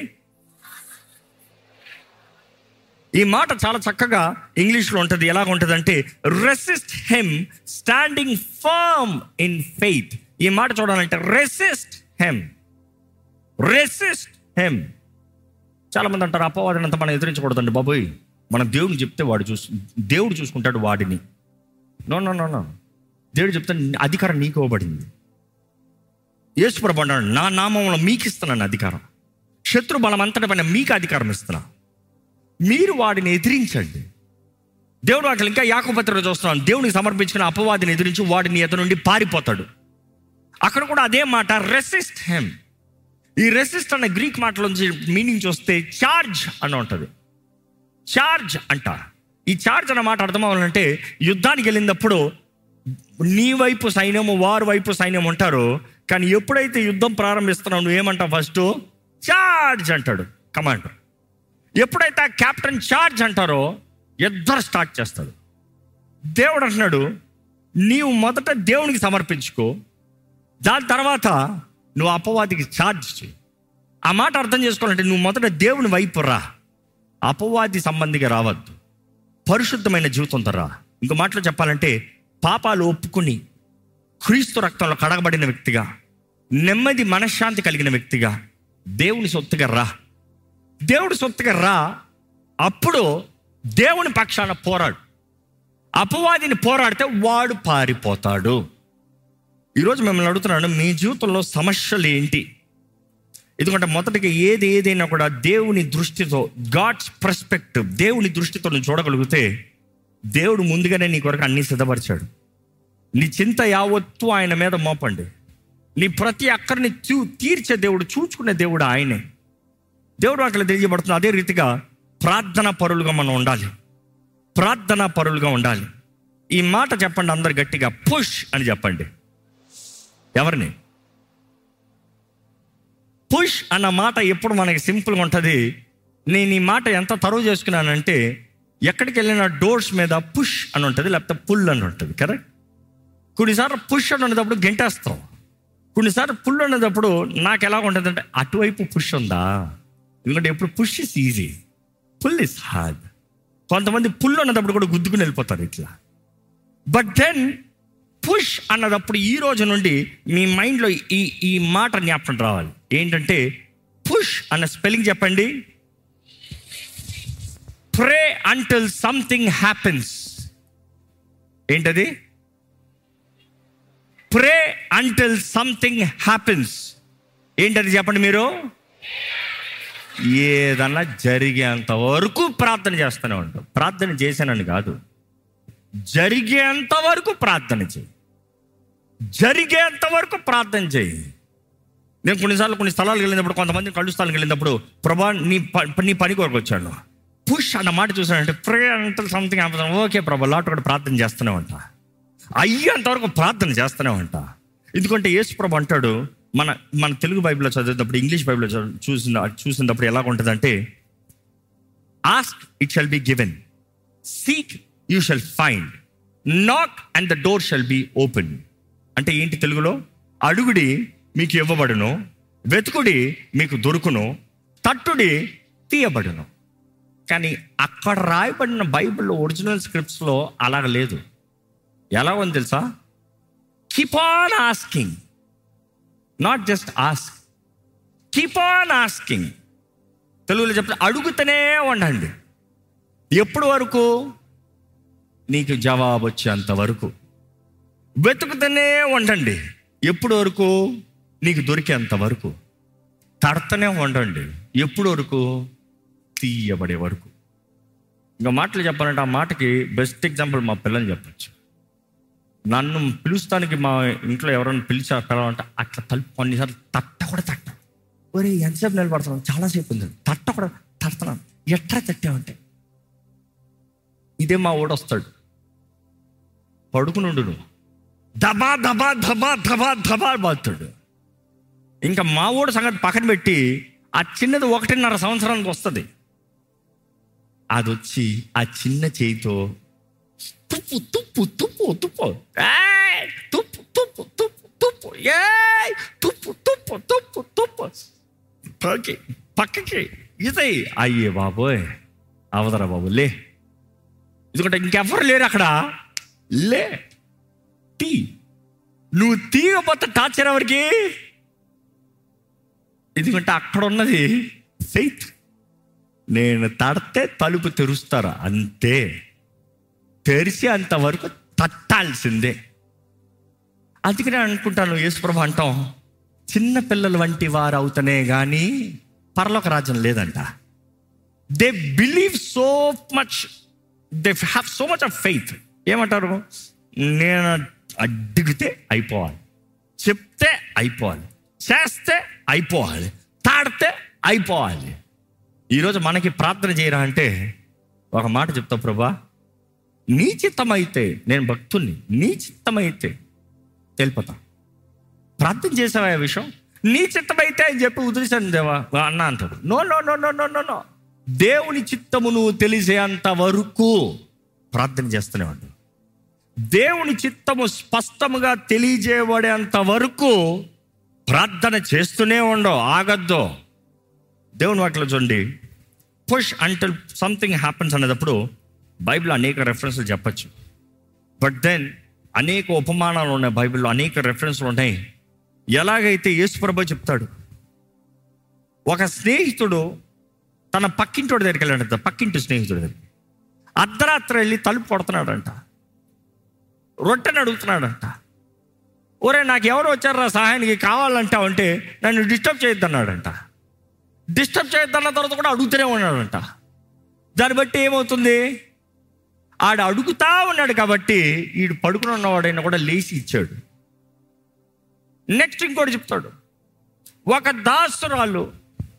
ఈ మాట చాలా చక్కగా ఇంగ్లీష్లో ఉంటుంది ఎలాగ ఉంటుంది అంటే resist him standing firm in faith ఈ మాట చూడాలంటే రెసిస్ట్ హెమ్ రెసిస్ట్ హెమ్ చాలా మంది అంటారు అపవాదిని అంతా మనం ఎదిరించకూడదండి బాబోయ్ మనం దేవుడిని చెప్తే వాడు చూసు దేవుడు చూసుకుంటాడు వాడిని నో నో నో నో దేవుడు చెప్తే అధికారం నీకు ఇవ్వబడింది యేసుప్రభు అన్నాడు నా నామంలో మీకు ఇస్తున్నాను అధికారం శత్రు బలం అంతటి పైన మీకు అధికారం ఇస్తున్నా మీరు వాడిని ఎదిరించండి దేవుడు అట్లా ఇంకా యాకపత్రిక చూస్తున్నాను దేవునికి సమర్పించిన అపవాదిని ఎదిరించి వాడిని ఎదురు నుండి పారిపోతాడు అక్కడ కూడా అదే మాట రెసిస్ట్ హెమ్ ఈ రెసిస్ట్ అన్న గ్రీక్ మాటలోంచి మీనింగ్ చూస్తే చార్జ్ అని ఉంటుంది చార్జ్ అంట ఈ చార్జ్ అన్న మాట అర్థం అవ్వాలంటే యుద్ధానికి వెళ్ళినప్పుడు నీ వైపు సైన్యము వారి వైపు సైన్యం ఉంటారు కానీ ఎప్పుడైతే యుద్ధం ప్రారంభిస్తున్నావు నువ్వు ఏమంటావు ఫస్ట్ చార్జ్ అంటాడు కమాండర్ ఎప్పుడైతే ఆ కెప్టెన్ చార్జ్ అంటారో ఇద్దరు స్టార్ట్ చేస్తాడు దేవుడు అంటున్నాడు నీవు మొదట దేవునికి సమర్పించుకో దాని తర్వాత నువ్వు అపవాదికి ఛార్జ్ చేయి ఆ మాట అర్థం చేసుకోవాలంటే నువ్వు మొదట దేవుని వైపు రా అపవాది సంబంధిగా రావద్దు పరిశుద్ధమైన జీవితంతో రా ఇంకో మాటలో చెప్పాలంటే పాపాలు ఒప్పుకుని క్రీస్తు రక్తంలో కడగబడిన వ్యక్తిగా నెమ్మది మనశ్శాంతి కలిగిన వ్యక్తిగా దేవుని సొత్తుగా రా దేవుడి సొత్తుగా రా అప్పుడు దేవుని పక్షాన పోరాడు అపవాదిని పోరాడితే వాడు పారిపోతాడు ఈరోజు మిమ్మల్ని అడుగుతున్నాను మీ జీవితంలో సమస్యలు ఏంటి ఎందుకంటే మొదటిగా ఏది ఏదైనా కూడా దేవుని దృష్టితో గాడ్స్ పర్స్పెక్టివ్ దేవుని దృష్టితో నువ్వు చూడగలిగితే దేవుడు ముందుగానే నీ కొరకు అన్ని సిద్ధపరిచాడు నీ చింత యావత్తు ఆయన మీద మోపండి నీ ప్రతి అక్కరిని చూ తీర్చే దేవుడు చూచుకునే దేవుడు ఆయనే దేవుడు అక్కడ తెలియబడుతుంది అదే రీతిగా ప్రార్థన పరులుగా మనం ఉండాలి ప్రార్థన పరులుగా ఉండాలి ఈ మాట చెప్పండి అందరు గట్టిగా పుష్ అని చెప్పండి ఎవరిని పుష్ అన్న మాట ఎప్పుడు మనకి సింపుల్గా ఉంటుంది నేను ఈ మాట ఎంత తరువు చేసుకున్నానంటే ఎక్కడికి వెళ్ళిన డోర్స్ మీద పుష్ అని ఉంటుంది లేకపోతే పుల్ అని ఉంటుంది కరెక్ట్ కొన్నిసార్లు పుష్ అని ఉన్నప్పుడు గెంటేస్తాం కొన్నిసార్లు పుల్ అనేటప్పుడు నాకు ఎలా ఉంటుంది అంటే అటువైపు పుష్ ఉందా ఎందుకంటే ఎప్పుడు push is easy pull is hard కొంతమంది పుల్ అన్నప్పుడు కూడా గుద్దుకుని వెళ్ళిపోతారు ఇట్లా బట్ దెన్ పుష్ అన్నదప్పుడు ఈ రోజు నుండి మీ మైండ్లో ఈ ఈ మాట జ్ఞాపకం రావాలి ఏంటంటే పుష్ అన్న స్పెల్లింగ్ చెప్పండి ప్రే అంటిల్ సంథింగ్ హ్యాపెన్స్ ఏంటది ప్రే అంటిల్ సంథింగ్ హ్యాపెన్స్ ఏంటది చెప్పండి మీరు ఏదన్నా జరిగేంత వరకు ప్రార్థన చేస్తూనే ఉంటాం ప్రార్థన చేశానని కాదు జరిగేంత వరకు ప్రార్థన చేయి జరిగేంత వరకు ప్రార్థన చేయి నేను కొన్నిసార్లు కొన్ని స్థలాలకు వెళ్ళినప్పుడు కొంతమంది కళ్ళు స్థలాలకు వెళ్ళినప్పుడు ప్రభా నీ ప- నీ పని కొరకు వచ్చాను పుష్ అన్న మాట చూసానంటే ప్రే అంటే సంథింగ్ హ్యాపన్ ఓకే ప్రభా లాట్ కూడా ప్రార్థన చేస్తూనే ఉంటా అయ్యేంత వరకు ప్రార్థన చేస్తూనే ఉంటా ఎందుకంటే యేసు ప్రభు అంటాడు మన మన తెలుగు బైబిల్లో చదివేటప్పుడు ఇంగ్లీష్ బైబిల్లో చదువు- చూసిన చూసినప్పుడు ఎలా ఉంటుందంటే ask it shall be given seek you shall find knock and the door shall be open అంటే ఏంటి తెలుగులో అడుగుడి మీకు ఇవ్వబడును వెతుకుడి మీకు దొరుకును తట్టుడి తీయబడును కానీ అక్కడ రాయబడిన బైబిల్లో ఒరిజినల్ స్క్రిప్ట్స్లో అలాగ లేదు ఎలా ఉంది తెలుసా keep on asking not just ask keep on asking తెలుగులో చెప్తే అడుగుతూనే ఉండండి ఎప్పుడు వరకు నీకు జవాబు వచ్చేంత వరకు వెతుకుతూనే ఉండండి ఎప్పుడు వరకు నీకు దొరికేంత వరకు తడతనే ఉండండి ఎప్పుడు వరకు తీయబడే వరకు ఇంకా మాటలు చెప్పాలంటే ఆ మాటకి బెస్ట్ ఎగ్జాంపుల్ మా పిల్లల్ని చెప్పచ్చు నన్ను పిలుస్తానికి మా ఇంట్లో ఎవరైనా పిలిచా పిలవాలంటే అట్లా తలుపు కొన్నిసార్లు తట్ట కూడా తట్ట ఒరే ఎంతసేపు నిలబడుతున్నాను చాలాసేపు ఉంది తట్ట కూడా తడుతున్నాను ఎట్లా తట్టావంటే ఇదే మా ఓడు వస్తాడు పడుకునుండు నువ్వు దబా దబా దబా దబా దబా బాతాడు ఇంకా మా ఓడు సంగతి పక్కన పెట్టి ఆ చిన్నది ఒకటిన్నర సంవత్సరానికి వస్తుంది అది వచ్చి ఆ చిన్న చేయితో తుప్పు తుప్పు తుప్పు తుప్పు ఏయ్! తుప్పు తుప్పు తుప్పు తుప్పు ఏయ్! తుప్పు తుప్పు తుప్పు తుప్పు పక్కకి పక్కకి ఇదే అయ్యే బాబోయ్ అవదరా బాబు లే ఎందుకంటే ఇంకెవ్వరు లేరు అక్కడ లే తీ నువ్వు తీయకపోతే టార్చర్ ఎవరికి ఎందుకంటే అక్కడ ఉన్నది ఫెయిత్ నేను తడితే తలుపు తెరుస్తారా అంతే తెరిచి అంతవరకు తట్టాల్సిందే అందుకనే అనుకుంటాను యేసుప్రభు అంటాం చిన్న పిల్లల వంటి వారు అవుతనే కానీ పరలోక రాజ్యం లేదంట they believe so much they have so much of faith ఏమంటారు నేను అడిగితే అయిపోవాలి చెప్తే అయిపోవాలి చేస్తే అయిపోవాలి తాడితే అయిపోవాలి ఈరోజు మనకి ప్రార్థన చేయరా అంటే ఒక మాట చెప్తా ప్రభా నీ చిత్తమైతే నేను భక్తుణ్ణి నీ చిత్తమైతే తెలిపోతా ప్రార్థన చేసావా ఆ విషయం నీ చిత్తమైతే అని చెప్పి ఉదిరిశాను దేవా అన్న అంటాడు no no no no no no no దేవుని చిత్తము నువ్వు తెలిసేంత వరకు ప్రార్థన చేస్తూనే ఉండు దేవుని చిత్తము స్పష్టముగా తెలియజేయబడేంత వరకు ప్రార్థన చేస్తూనే ఉండవు ఆగద్దు దేవుని వాటిలో చూడండి పుష్ అంటల్ సంథింగ్ హ్యాపన్స్ అనేటప్పుడు బైబిల్ అనేక రెఫరెన్స్లు చెప్పచ్చు బట్ దెన్ అనేక ఉపమానాలు ఉన్నాయి బైబిల్లో అనేక రెఫరెన్స్లు ఉన్నాయి ఎలాగైతే యేసుప్రభు చెప్తాడు ఒక స్నేహితుడు తన పక్కింటోడి దగ్గరికి వెళ్ళాడంట పక్కింటి స్నేహితుడి దగ్గరికి అర్ధరాత్రి వెళ్ళి తలుపు కొడుతున్నాడంట రొట్టెని అడుగుతున్నాడంట ఒరే నాకు ఎవరు వచ్చారా సహాయానికి కావాలంటావు అంటే నన్ను డిస్టర్బ్ చేయొద్దన్నాడంట డిస్టర్బ్ చేయొద్దన్న తర్వాత కూడా అడుగుతూనే ఉన్నాడంట దాన్ని బట్టి ఏమవుతుంది ఆడు అడుగుతా ఉన్నాడు కాబట్టి ఈడు పడుకుని ఉన్నవాడైనా కూడా లేచి ఇచ్చాడు నెక్స్ట్ ఇంకోటి చెప్తాడు ఒక దాసురాలు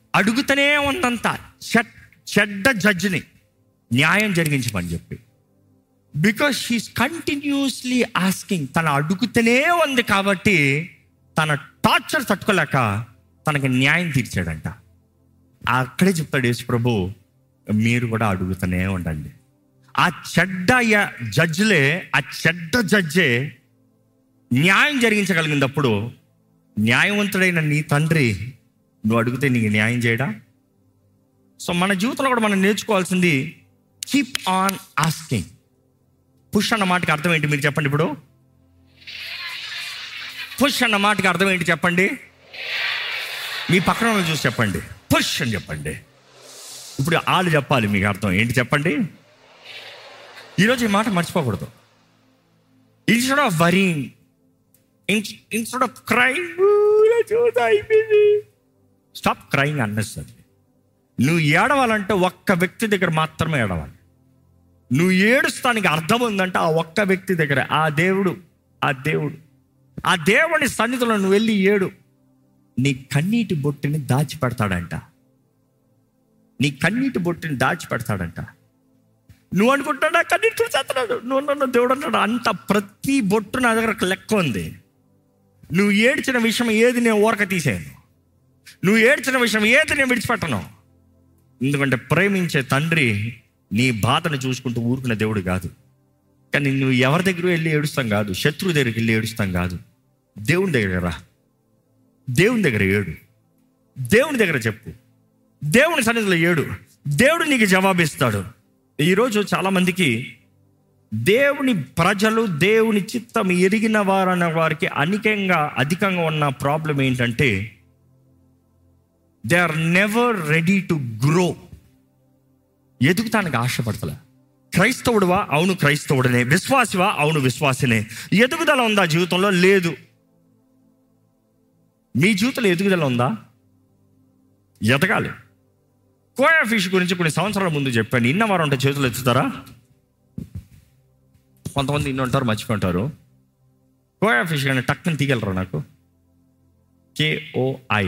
అడుగుతూనే ఉందంత చెడ్ చెడ్డ జడ్జిని న్యాయం జరిగించమని చెప్పి బికాస్ షీస్ కంటిన్యూస్లీ ఆస్కింగ్ తన అడుగుతూనే ఉంది కాబట్టి తన టార్చర్ తట్టుకోలేక తనకి న్యాయం తీర్చాడంట అక్కడే చెప్తాడు యేసు ప్రభు మీరు కూడా అడుగుతూనే ఉండండి ఆ చెడ్డ య- జడ్జిలే ఆ చెడ్డ జడ్జే న్యాయం జరిగించగలిగినప్పుడు న్యాయవంతుడైన నీ తండ్రి నువ్వు అడిగితే నీకు న్యాయం చేయడా సో మన జీవితంలో కూడా మనం నేర్చుకోవాల్సింది కీప్ ఆన్ ఆస్కింగ్ పుష్ అన్న మాటకి అర్థం ఏంటి మీరు చెప్పండి ఇప్పుడు పుష్ అన్న మాటకి అర్థం ఏంటి చెప్పండి మీ పక్కన వాళ్ళని చూసి చెప్పండి పుష్ అని చెప్పండి ఇప్పుడు వాళ్ళు చెప్పాలి మీకు అర్థం ఏంటి చెప్పండి ఈరోజు ఈ మాట మర్చిపోకూడదు instead of worrying instead of crying అయిపోయింది స్టాప్ క్రైంగ్ అన్నెసరీ నువ్వు ఏడవాలంటే ఒక్క వ్యక్తి దగ్గర మాత్రమే ఏడవాలి నువ్వు ఏడుస్తానికి అర్థం ఉందంటే ఆ ఒక్క వ్యక్తి దగ్గర ఆ దేవుడు ఆ దేవుడు ఆ దేవుని సన్నిధిలో నువ్వు వెళ్ళి ఏడు నీ కన్నీటి బొట్టుని దాచిపెడతాడంట నీ కన్నీటి బొట్టుని దాచిపెడతాడంట నువ్వు అనుకుంటాడా కన్నీటి చూసేస్తున్నాడు నువ్వు నన్ను దేవుడు అంటాడు అంత ప్రతి బొట్టు నా దగ్గర ఒక లెక్క ఉంది నువ్వు ఏడ్చిన విషయం ఏది నేను ఊరక తీసేయను నువ్వు ఏడ్చిన విషయం ఏది నేను విడిచిపెట్టను ఎందుకంటే ప్రేమించే తండ్రి నీ బాధను చూసుకుంటూ ఊరుకునే దేవుడు కాదు కానీ నువ్వు ఎవరి దగ్గర వెళ్ళి ఏడుస్తాం కాదు శత్రువు దగ్గరికి వెళ్ళి ఏడుస్తాం కాదు దేవుని దగ్గర రా దేవుని దగ్గర ఏడు దేవుని దగ్గర చెప్పు దేవుని సన్నిధిలో ఏడు దేవుడు నీకు జవాబిస్తాడు ఈరోజు చాలామందికి దేవుని ప్రజలు దేవుని చిత్తం ఎరిగిన వారన్న వారికి అనికంగా అధికంగా ఉన్న ప్రాబ్లం ఏంటంటే they are never ready to grow ఎదుగుతానికి ఆశపడతలే క్రైస్తవుడువా అవును క్రైస్తవుడనే విశ్వాసివా అవును విశ్వాసినే ఎదుగుదల ఉందా జీవితంలో లేదు మీ జీవితంలో ఎదుగుదల ఉందా ఎదగాలి కోయా ఫిష్ గురించి కొన్ని సంవత్సరాల ముందు చెప్పాను ఇన్న వారు ఉంటే చేతులు ఎత్తుతారా కొంతమంది ఇన్ని ఉంటారు మర్చిపోంటారు కోయా ఫిష్ కానీ టక్కని తీగలరా నాకు కేఓఐ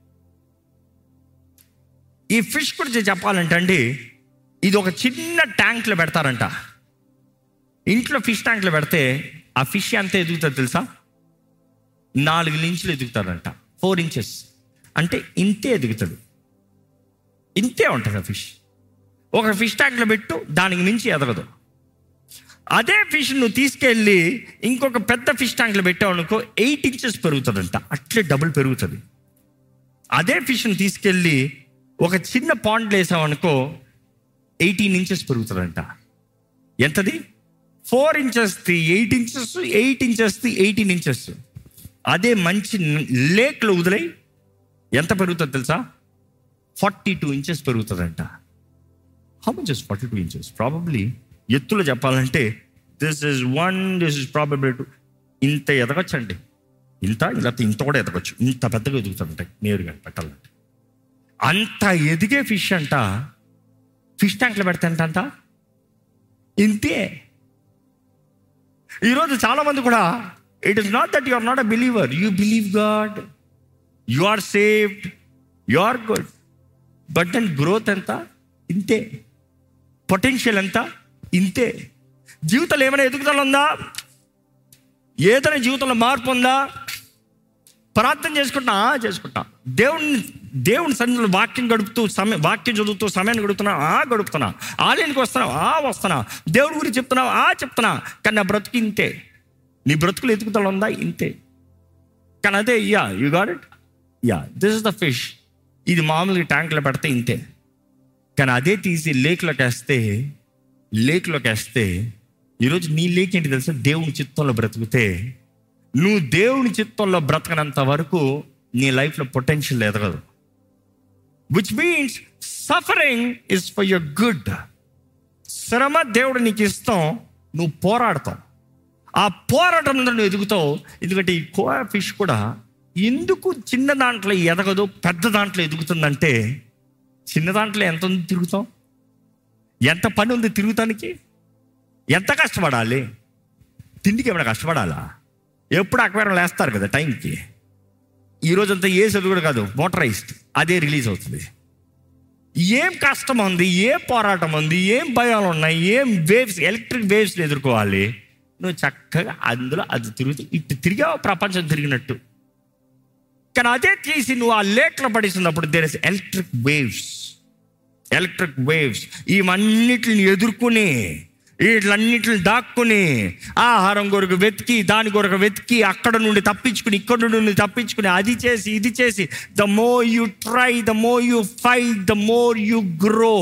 ఈ ఫిష్ గురించి చెప్పాలంటే అండి ఇది ఒక చిన్న ట్యాంక్లో పెడతారంట ఇంట్లో ఫిష్ ట్యాంక్లో పెడితే ఆ ఫిష్ ఎంత ఎదుగుతుంది తెలుసా నాలుగు ఇంచులు ఎదుగుతారంట ఫోర్ ఇంచెస్ అంటే ఇంతే ఎదుగుతాడు ఇంతే ఉంటుంది ఆ ఫిష్ ఒక ఫిష్ ట్యాంక్లో పెట్టు దానికి మించి ఎదగదు అదే ఫిష్ నువ్వు తీసుకెళ్ళి ఇంకొక పెద్ద ఫిష్ ట్యాంక్లో పెట్టావు అనుకో ఎయిట్ ఇంచెస్ పెరుగుతుందంట అట్లే డబుల్ పెరుగుతుంది అదే ఫిష్ని తీసుకెళ్ళి ఒక చిన్న పాండ్లో వేసామనుకో ఎయిటీన్ ఇంచెస్ పెరుగుతుందంట ఎంతది ఫోర్ ఇంచెస్ది ఎయిట్ ఇంచెస్ ఎయిట్ ఇంచెస్ది ఎయిటీన్ ఇంచెస్ అదే మంచి లేక్లో వదిలై ఎంత పెరుగుతుంది తెలుసా ఫార్టీ టూ ఇంచెస్ పెరుగుతుందంట how much is forty two inches probably ఎత్తులో చెప్పాలంటే this is one this is probably two ఇంత ఎదగొచ్చండి ఇంత ఇలా ఇంత కూడా ఎదగొచ్చు ఇంత పెద్దగా ఎదుగుతుందంట నేరుగా పెట్టాలంటే అంత ఎదిగే ఫిష్ అంట ఫిష్ ట్యాంక్లో పెడితే ఎంత అంట ఇంతే ఈరోజు చాలా మంది కూడా it is not that you are not a believer you believe God you are saved you are good but then growth ఎంత ఇంతే పొటెన్షియల్ ఎంత ఇంతే జీవితంలో ఏమైనా ఎదుగుదల ఉందా ఏదైనా జీవితంలో మార్పు ఉందా ప్రార్థన చేసుకుంటా ఆ, చేసుకుంటా దేవుని దేవుని సన్నిధిలో వాక్యం గడుపుతూ సమయం వాక్యం చదువుతూ సమయాన్ని గడుపుతున్నా ఆ గడుపుతున్నా ఆలయానికి వస్తున్నా ఆ వస్తున్నా దేవుడి గురించి చెప్తున్నా ఆ చెప్తున్నా కానీ నా బ్రతుకు ఇంతే నీ బ్రతుకులు ఎదుగుదల ఉందా ఇంతే కానీ అదే yeah you got it yeah this is the fish ఇది మామూలుగా ట్యాంక్లో పెడితే ఇంతే కానీ అదే తీసి లేక్లోకి వేస్తే లేక్లోకి వేస్తే ఈరోజు నీ లేక్ ఏంటి తెలుసా దేవుని చిత్తంలో బ్రతికితే నువ్వు దేవుని చిత్తంలో బ్రతకనంత వరకు నీ లైఫ్లో పొటెన్షియల్ ఎదగదు which means suffering is for your good శ్రమ దేవుడు నీకు ఇస్తాం నువ్వు పోరాడతావు ఆ పోరాటం మీద నువ్వు ఎదుగుతావు ఎందుకంటే ఈ కోయా ఫిష్ కూడా ఎందుకు చిన్న దాంట్లో ఎదగదు పెద్ద దాంట్లో ఎదుగుతుందంటే చిన్న దాంట్లో ఎంత ఉంది తిరుగుతాం ఎంత పని ఉంది తిరుగుతానికి ఎంత కష్టపడాలి తిండికి ఏమైనా కష్టపడాలా ఎప్పుడు అక్వేరం లేస్తారు కదా టైంకి ఈ రోజంతా ఏ చదువు కూడా కాదు మోటరైజ్డ్ అదే రిలీజ్ అవుతుంది ఏం కష్టం ఉంది ఏం పోరాటం ఉంది ఏం భయాలు ఉన్నాయి ఏం వేవ్స్ ఎలక్ట్రిక్ వేవ్స్ ఎదుర్కోవాలి నువ్వు చక్కగా అందులో అది తిరుగుతూ ఇటు తిరిగావు ప్రపంచం తిరిగినట్టు కానీ అదే తీసి నువ్వు ఆ లేట్లో పడేసినప్పుడు there is electric waves electric waves ఇవన్నిటిని ఎదుర్కొని వీటిలన్నిటిని దాక్కుని ఆహారం కొరకు వెతికి దాని కొరకు వెతికి అక్కడ నుండి తప్పించుకుని ఇక్కడ నుండి తప్పించుకుని అది చేసి ఇది చేసి the more you try the more you fight the more you grow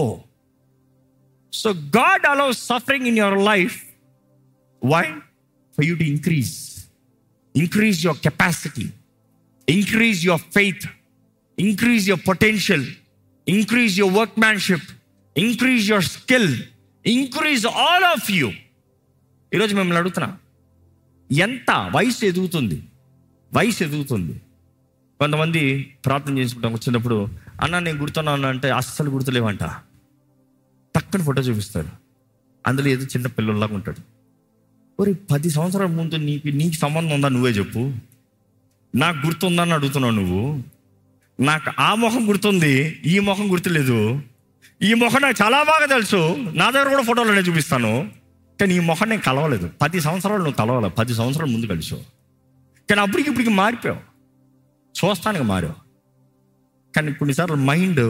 so God allow suffering in your life why for you to increase increase your capacity increase your faith increase your potential increase your workmanship increase your skill increase all of you ఈరోజు మిమ్మల్ని అడుగుతున్నా ఎంత వయసు ఎదుగుతుంది వయసు ఎదుగుతుంది కొంతమంది ప్రార్థన చేసుకుంటాం వచ్చినప్పుడు అన్న నేను గుర్తున్నాను అంటే అస్సలు గుర్తులేవంట టక్కని ఫోటో చూపిస్తారు అందులో ఏదో చిన్న పిల్లల్లాగా ఉంటాడు ఒరే పది సంవత్సరాల ముందు నీకు నీకు సంబంధం ఉందా నువ్వే చెప్పు నాకు గుర్తుందని అడుగుతున్నావు నువ్వు నాకు ఆ మొహం గుర్తుంది ఈ మొహం గుర్తులేదు ఈ మొహం నాకు చాలా బాగా తెలుసు నా దగ్గర కూడా ఫోటోలు నేను చూపిస్తాను కానీ ఈ మొహం నేను కలవలేదు పది సంవత్సరాలు నువ్వు కలవాలి పది సంవత్సరాల ముందు కలిసావు కానీ అప్పటికి ఇప్పటికి మారిపోయావు చూస్తానికి మారావు కానీ కొన్నిసార్లు మైండ్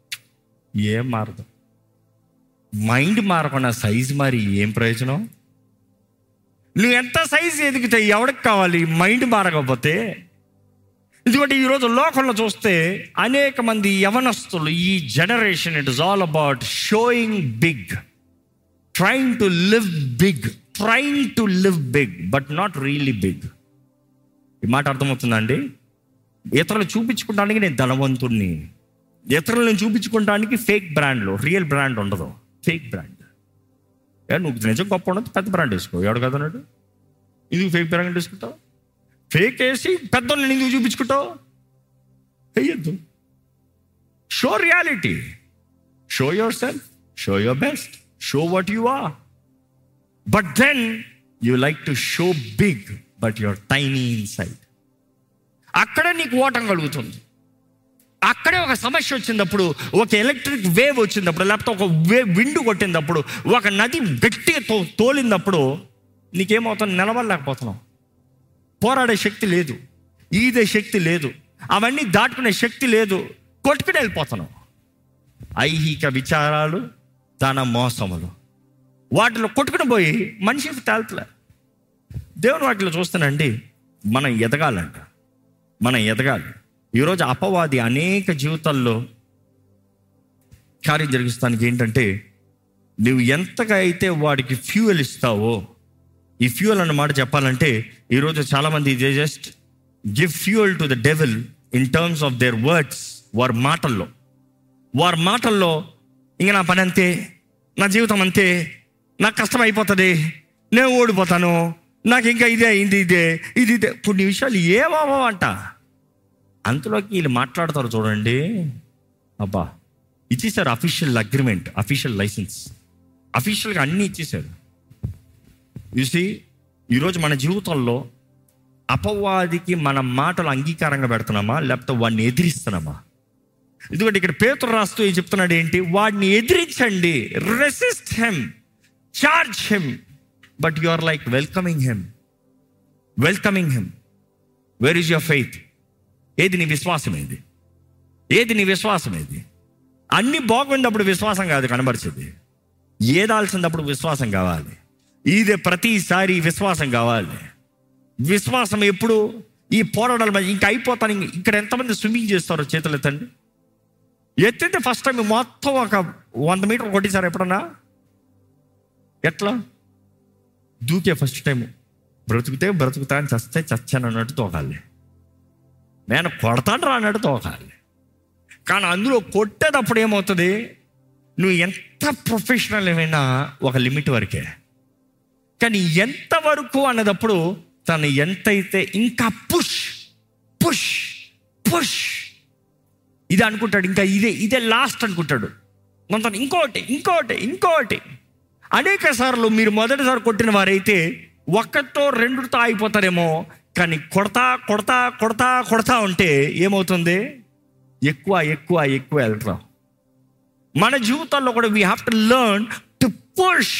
ఏం మారదు మైండ్ మారకుండా సైజు మారి ఏం ప్రయోజనం నువ్వు ఎంత సైజు ఎదిగితే ఎవరికి కావాలి మైండ్ మారకపోతే ఎందుకంటే ఈరోజు లోకంలో చూస్తే అనేక మంది యవనస్తులు ఈ generation it is all about showing big trying to live big trying to live big but not really big ఈ మాట అర్థమవుతుందండి ఇతరులు చూపించుకోవడానికి నేను ధనవంతుణ్ణి ఇతరులను చూపించుకోవడానికి ఫేక్ బ్రాండ్లో రియల్ బ్రాండ్ ఉండదు ఫేక్ బ్రాండ్ ఏ నువ్వు నిజం గొప్ప ఉండదు పెద్ద బ్రాండ్ వేసుకో ఎవడు కదన్నాడు ఇది ఫేక్ బ్రాండ్ వేసుకుంటావు ఫేక్ వేసి పెద్దోళ్ళని ఎందుకు చూపించుకుంటావు వేయద్దు show reality show yourself show your best show what you are but then you like to show big but you're tiny inside అక్కడే నీకు ఓటం కలుగుతుంది అక్కడే ఒక సమస్య వచ్చినప్పుడు ఒక ఎలక్ట్రిక్ వేవ్ వచ్చినప్పుడు లేకపోతే ఒక వే విండు కొట్టినప్పుడు ఒక నది గట్టిగా తో తోలినప్పుడు నీకేమవుతుంది నిలబడలేకపోతున్నావు పోరాడే శక్తి లేదు ఈదే శక్తి లేదు అవన్నీ దాటుకునే శక్తి లేదు కొట్టుకుని వెళ్ళిపోతున్నావు ఐహిక విచారాలు తన మోసములు వాటిలో కొట్టుకుని పోయి మనిషికి తేల్తలే దేవుని వాటిలో చూస్తానండి మనం ఎదగాలంట మనం ఎదగాలి ఈరోజు అపవాది అనేక జీవితాల్లో కార్యం జరిగిస్తానికి ఏంటంటే నువ్వు ఎంతగా అయితే వాడికి ఫ్యూయల్ ఇస్తావో ఈ ఫ్యూయల్ అన్న మాట చెప్పాలంటే ఈరోజు చాలామంది they just give fuel to the devil in terms of their words వారి మాటల్లో వారి మాటల్లో ఇంక నా పని అంతే నా జీవితం అంతే నాకు కష్టం అయిపోతుంది నేను ఓడిపోతాను నాకు ఇంకా ఇదే అయింది ఇదే ఇది ఇదే కొన్ని విషయాలు ఏమవ్వంట అంతలోకి వీళ్ళు మాట్లాడతారు చూడండి అబ్బా ఇచ్చేసారు అఫీషియల్ అగ్రిమెంట్ అఫీషియల్ లైసెన్స్ అఫీషియల్గా అన్నీ ఇచ్చేసారు చూసి ఈరోజు మన జీవితంలో అపవాదికి మన మాటలు అంగీకారంగా పెడుతున్నామా లేకపోతే వాడిని ఎదిరిస్తున్నామా ఎందుకంటే ఇక్కడ పేతురు రాస్తూ ఏం చెప్తున్నాడు ఏంటి వాడిని ఎదిరించండి resist him charge him but you are like welcoming him welcoming him where is your faith ఏది నీ విశ్వాసం ఏది ఏది నీ విశ్వాసం ఏది అన్ని బాగున్నప్పుడు విశ్వాసం కాదు కనబరిచేది ఏదాల్సినప్పుడు విశ్వాసం కావాలి ఇదే ప్రతిసారి విశ్వాసం కావాలి విశ్వాసం ఎప్పుడు ఈ పోరాటాల మధ్య ఇంకా అయిపోతాను ఇంక- ఇక్కడ ఎంతమంది స్విమ్మింగ్ చేస్తారో చేతులు ఎత్తండి ఎత్తితే ఫస్ట్ టైం మొత్తం ఒక వంద మీటర్ కొట్టేశారు ఎప్పుడన్నా ఎట్లా దూకే ఫస్ట్ టైం బ్రతుకుతే బ్రతుకుతా అని చస్తే చచ్చాను అన్నట్టు తోకాలి నేను కొడతాను రా అన్నట్టు తోకాలి కానీ అందులో కొట్టేటప్పుడు ఏమవుతుంది నువ్వు ఎంత ప్రొఫెషనల్ ఏమైనా ఒక లిమిట్ వరకే కానీ ఎంత వరకు అన్నదప్పుడు తను ఎంతైతే ఇంకా పుష్ పుష్ పుష్ ఇది అనుకుంటాడు ఇంకా ఇదే ఇదే లాస్ట్ అనుకుంటాడు కొంత ఇంకోటి ఇంకోటి ఇంకోటి అనేక సార్లు మీరు మొదటిసారి కొట్టిన వారైతే ఒక్కతో రెండుతో ఆగిపోతారేమో కానీ కొడతా కొడతా కొడతా కొడతా ఉంటే ఏమవుతుంది ఎక్కువ ఎక్కువ ఎక్కువ వెళ్తాం మన జీవితాల్లో కూడా we have to learn to push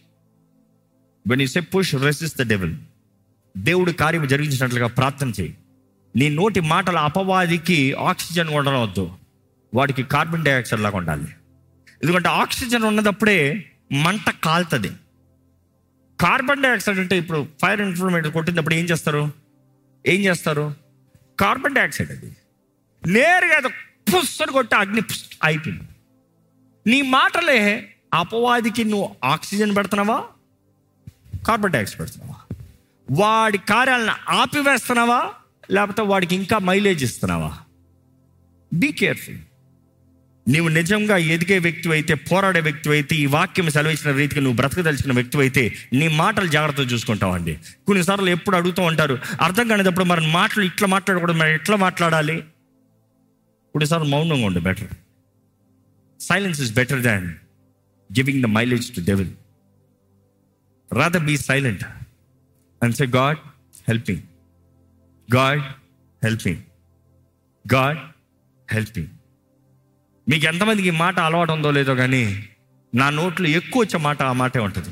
when you say push resist the devil దేవుడు కార్యం జరిగించినట్లుగా ప్రార్థన చేయి నీ నోటి మాటల అపవాదికి ఆక్సిజన్ ఉండవద్దు వాడికి కార్బన్ డైఆక్సైడ్ లాగా ఉండాలి ఎందుకంటే ఆక్సిజన్ ఉన్నదప్పుడే మంట కాలుతుంది కార్బన్ డైఆక్సైడ్ అంటే ఇప్పుడు ఫైర్ ఇన్ఫర్మేట్ కొట్టినప్పుడు ఏం చేస్తారు ఏం చేస్తారు కార్బన్ డైఆక్సైడ్ అది నేరుగా అది పుస్తని కొట్టి అగ్ని పుస్ అయిపోయింది నీ మాటలే అపవాదికి నువ్వు ఆక్సిజన్ పెడుతున్నావా కార్బన్ డైఆక్సైడ్ పెడుతున్నావా వాడి కార్యాలను ఆపివేస్తున్నావా లేకపోతే వాడికి ఇంకా మైలేజ్ ఇస్తున్నావా బీ కేర్ఫుల్ నీవు నిజంగా ఎదిగే వ్యక్తి అయితే పోరాడే వ్యక్తి అయితే ఈ వాక్యం సెలవించిన రీతికి నువ్వు బ్రతకదలిచిన వ్యక్తి అయితే నీ మాటలు జాగ్రత్తగా చూసుకుంటావండి కొన్నిసార్లు ఎప్పుడు అడుగుతూ ఉంటారు అర్థం కానిదప్పుడు మరి మాటలు ఇట్లా మాట్లాడకూడదు మరి ఎట్లా మాట్లాడాలి కొన్నిసార్లు మౌనంగా ఉండు better silence is better than giving the mileage to devil rather be silent and say God helping God helping God helping మీకు ఎంతమందికి ఈ మాట అలవాటు ఉందో లేదో కానీ నా నోట్లో ఎక్కువ వచ్చే మాట ఆ మాటే ఉంటుంది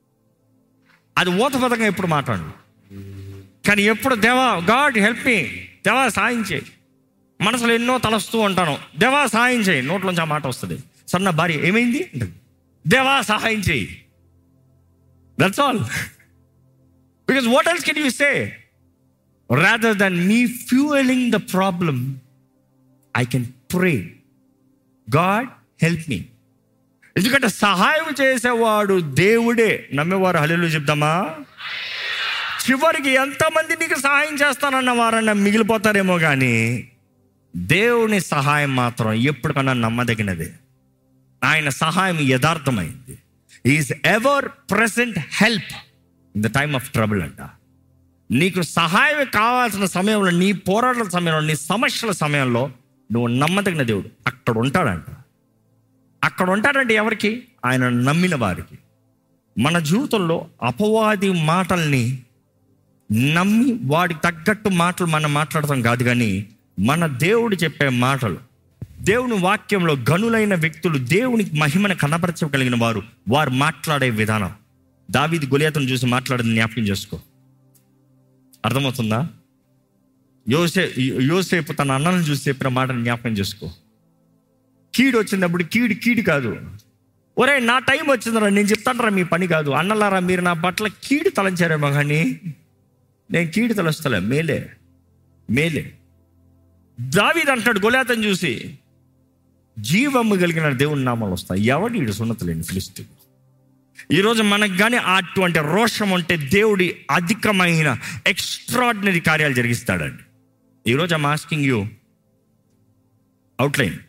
అది ఊతపదంగా ఎప్పుడు మాట్లాడు కానీ ఎప్పుడు దేవా గాడ్ హెల్ప్ మీ దేవా సాయం చేయి మనసులో ఎన్నో తలస్తూ ఉంటాను దేవా సహాయం చేయి నోట్లోంచి ఆ మాట వస్తుంది సన్న భార్య ఏమైంది అంటుంది. దేవా సహాయం చేయి that's all because what else can you say rather than me fueling the problem I can pray God help me ఎందుకంటే సహాయం చేసేవాడు దేవుడే నమ్మేవారు హల్లు చెప్దామా చివరికి ఎంతమంది నీకు సహాయం చేస్తానన్న వారన్నా మిగిలిపోతారేమో కానీ దేవుని సహాయం మాత్రం ఎప్పటికన్నా నమ్మదగినదే ఆయన సహాయం యథార్థమైంది is ever present help in the time of trouble అంట నీకు సహాయం కావాల్సిన సమయంలో నీ పోరాటాల సమయంలో నీ సమస్యల సమయంలో నువ్వు నమ్మదగిన దేవుడు అక్కడ ఉంటాడంట అక్కడ ఉంటాడంటే ఎవరికి ఆయన నమ్మిన వారికి మన జీవితంలో అపవాది మాటల్ని నమ్మి వాడికి తగ్గట్టు మాటలు మనం మాట్లాడతాం కాదు కానీ మన దేవుడు చెప్పే మాటలు దేవుని వాక్యంలో గనులైన వ్యక్తులు దేవునికి మహిమను కనపరచగలిగిన వారు వారు మాట్లాడే విధానం దావీది గొలియాతను చూసి మాట్లాడేది జ్ఞాపకం చేసుకో అర్థమవుతుందా యోసే యోసేపు తన అన్నలను చూసి చెప్పిన మాటను జ్ఞాపకం చేసుకో కీడు వచ్చినప్పుడు కీడు కీడు కాదు ఒరే నా టైం వచ్చిందిరా నేను చెప్తానరా మీ పని కాదు అన్నలారా మీరు నా పట్ల కీడు తలంచారేమో కానీ నేను కీడు తలస్తలే మేలే మేలే దావీద్ అంటాడు గొలాతని చూసి జీవము కలిగిన దేవుని నామాలు వస్తాయి ఎవడు ఈడు సున్నతలేని ఫిలిస్తీన్ ఈరోజు మనకు కానీ అటువంటి రోషం ఉంటే దేవుడి అధికమైన ఎక్స్ట్రాడినరీ కార్యాలు జరిగిస్తాడండి ఈరోజు I'm asking you outline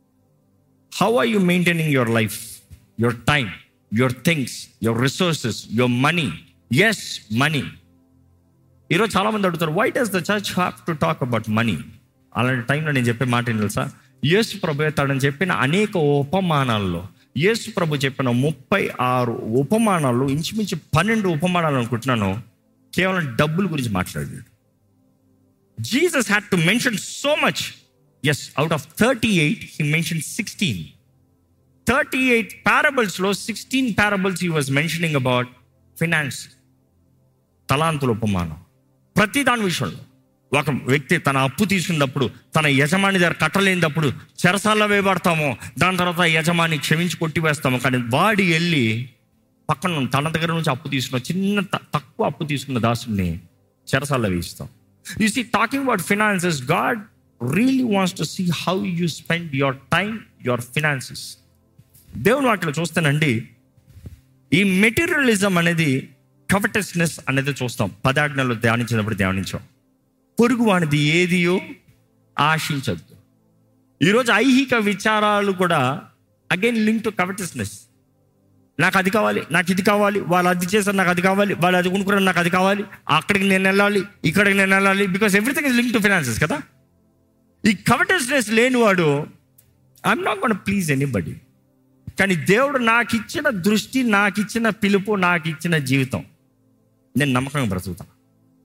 how are you maintaining your life your time your things your resources your money yes money ఈరోజు చాలామంది అడుగుతారు why does the church have to talk about money అలాంటి టైంలో నేను చెప్పే మాట ఏంటి తెలుసా యేసు ప్రభు తడని చెప్పిన అనేక ఉపమానాల్లో యేసు ప్రభు చెప్పిన ముప్పై ఆరు ఉపమానాలు ఇంచుమించు పన్నెండు ఉపమానాలు అనుకుంటున్నాను కేవలం డబ్బుల గురించి మాట్లాడాడు Jesus had to mention so much yes out of thirty eight he mention sixteen thirty eight పారబుల్స్లో sixteen parables he was mentioning about finance తలాంతుల ఉపమానం ప్రతి దాని విషయంలో ఒక వ్యక్తి తన అప్పు తీసుకున్నప్పుడు తన యజమాని దగ్గర కట్టలేనప్పుడు చెరసాల్లో వేయబడతామో దాని తర్వాత యజమాని క్షమించి కొట్టివేస్తాము కానీ వాడి వెళ్ళి పక్కన తన దగ్గర నుంచి అప్పు తీసుకున్న చిన్న త- తక్కువ అప్పు తీసుకున్న దాసుని చెరసాల్లో వేయిస్తాం you see talking about finances God really wants to see how you spend your time your finances దేవుని వాటిలో చూస్తానండి ఈ మెటీరియలిజం అనేది కవటస్నెస్ అనేది చూస్తాం పదాజ్ఞలో ధ్యానించినప్పుడు ధ్యానించాం పొరుగు వానిది ఏదియో ఆశించద్దు ఈరోజు ఐహిక విచారాలు కూడా అగైన్ లింక్ టు కవటస్నెస్ నాకు అది కావాలి నాకు ఇది కావాలి వాళ్ళు అది చేశారు నాకు అది కావాలి వాళ్ళు అది కొనుక్కున్నారు నాకు అది కావాలి అక్కడికి నేను వెళ్ళాలి ఇక్కడికి నేను వెళ్ళాలి because everything is link to finances కదా ఈ కవటస్నెస్ లేనివాడు I'm not gonna please anybody కానీ దేవుడు నాకు ఇచ్చిన దృష్టి నాకు ఇచ్చిన పిలుపు నాకు ఇచ్చిన జీవితం నేను నమ్మకంగా బ్రతుకుతాను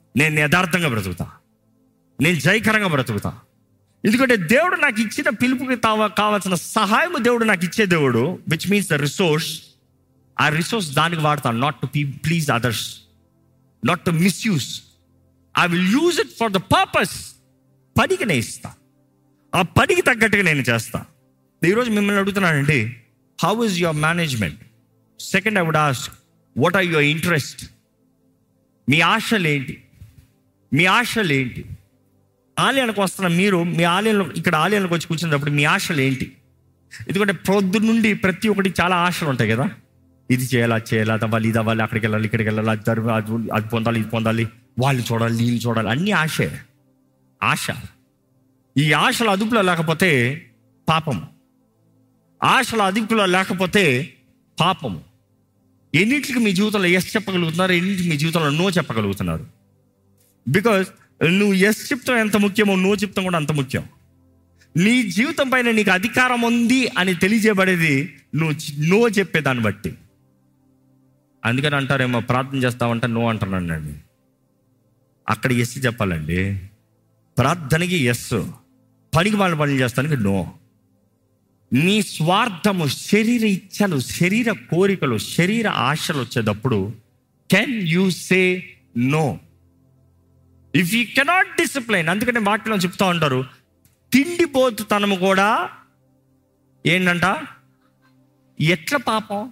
నేను యథార్థంగా బ్రతుకుతా నేను జయకరంగా బ్రతుకుతా ఎందుకంటే దేవుడు నాకు ఇచ్చిన పిలుపుకి తావ కావాల్సిన సహాయం దేవుడు నాకు ఇచ్చే దేవుడు విచ్ మీన్స్ ద రిసోర్స్ ఆ రిసోర్స్ దానికి వాడతాను not to please others not to misuse I will use it for the purpose పనికి నేను ఇస్తా ఆ పనికి తగ్గట్టుగా నేను చేస్తా ఈరోజు మిమ్మల్ని అడుగుతున్నానండి how is your management second I would ask what are your interest మీ ఆశలు ఏంటి మీ ఆశలు ఏంటి ఆలయానికి వస్తున్న మీరు మీ ఆలయంలో ఇక్కడ ఆలయానికి వచ్చి కూర్చున్నప్పుడు మీ ఆశలు ఏంటి ఎందుకంటే పొద్దు నుండి ప్రతి ఒక్కటి చాలా ఆశలు ఉంటాయి కదా ఇది చేయాలి అది చేయాలి అది అవ్వాలి ఇది అవ్వాలి అక్కడికి వెళ్ళాలి ఇక్కడికి వెళ్ళాలి అది జరుగు అది అది పొందాలి ఇది పొందాలి వాళ్ళు చూడాలి వీళ్ళు చూడాలి అన్నీ ఆశే ఆశ ఈ ఆశల అదుపులో లేకపోతే పాపం ఆశల అదుపులో లేకపోతే పాపము ఎన్నింటికి మీ జీవితంలో ఎస్ చెప్పగలుగుతున్నారు ఎన్నింటికి మీ జీవితంలో నో చెప్పగలుగుతున్నారు బికాజ్ నువ్వు ఎస్ చెప్తాం ఎంత ముఖ్యమో నో చెప్తాం కూడా అంత ముఖ్యం నీ జీవితం పైన నీకు అధికారం ఉంది అని తెలియజేయబడేది నువ్వు చి- నో చెప్పేదాన్ని బట్టి అందుకని అంటారేమో ప్రార్థన చేస్తావంటే నో అంటున్నానండి అక్కడ ఎస్ చెప్పాలండి ప్రార్థనకి ఎస్ పనికి వాళ్ళ పనులు చేస్తానికి నో నీ స్వార్థము శరీర ఇచ్చలు శరీర కోరికలు శరీర ఆశలు వచ్చేటప్పుడు can you say no if you cannot discipline అందుకనే వాటిలో చెప్తా ఉంటారు తిండిపోతుతనము కూడా ఏంటంట ఎట్ల పాపం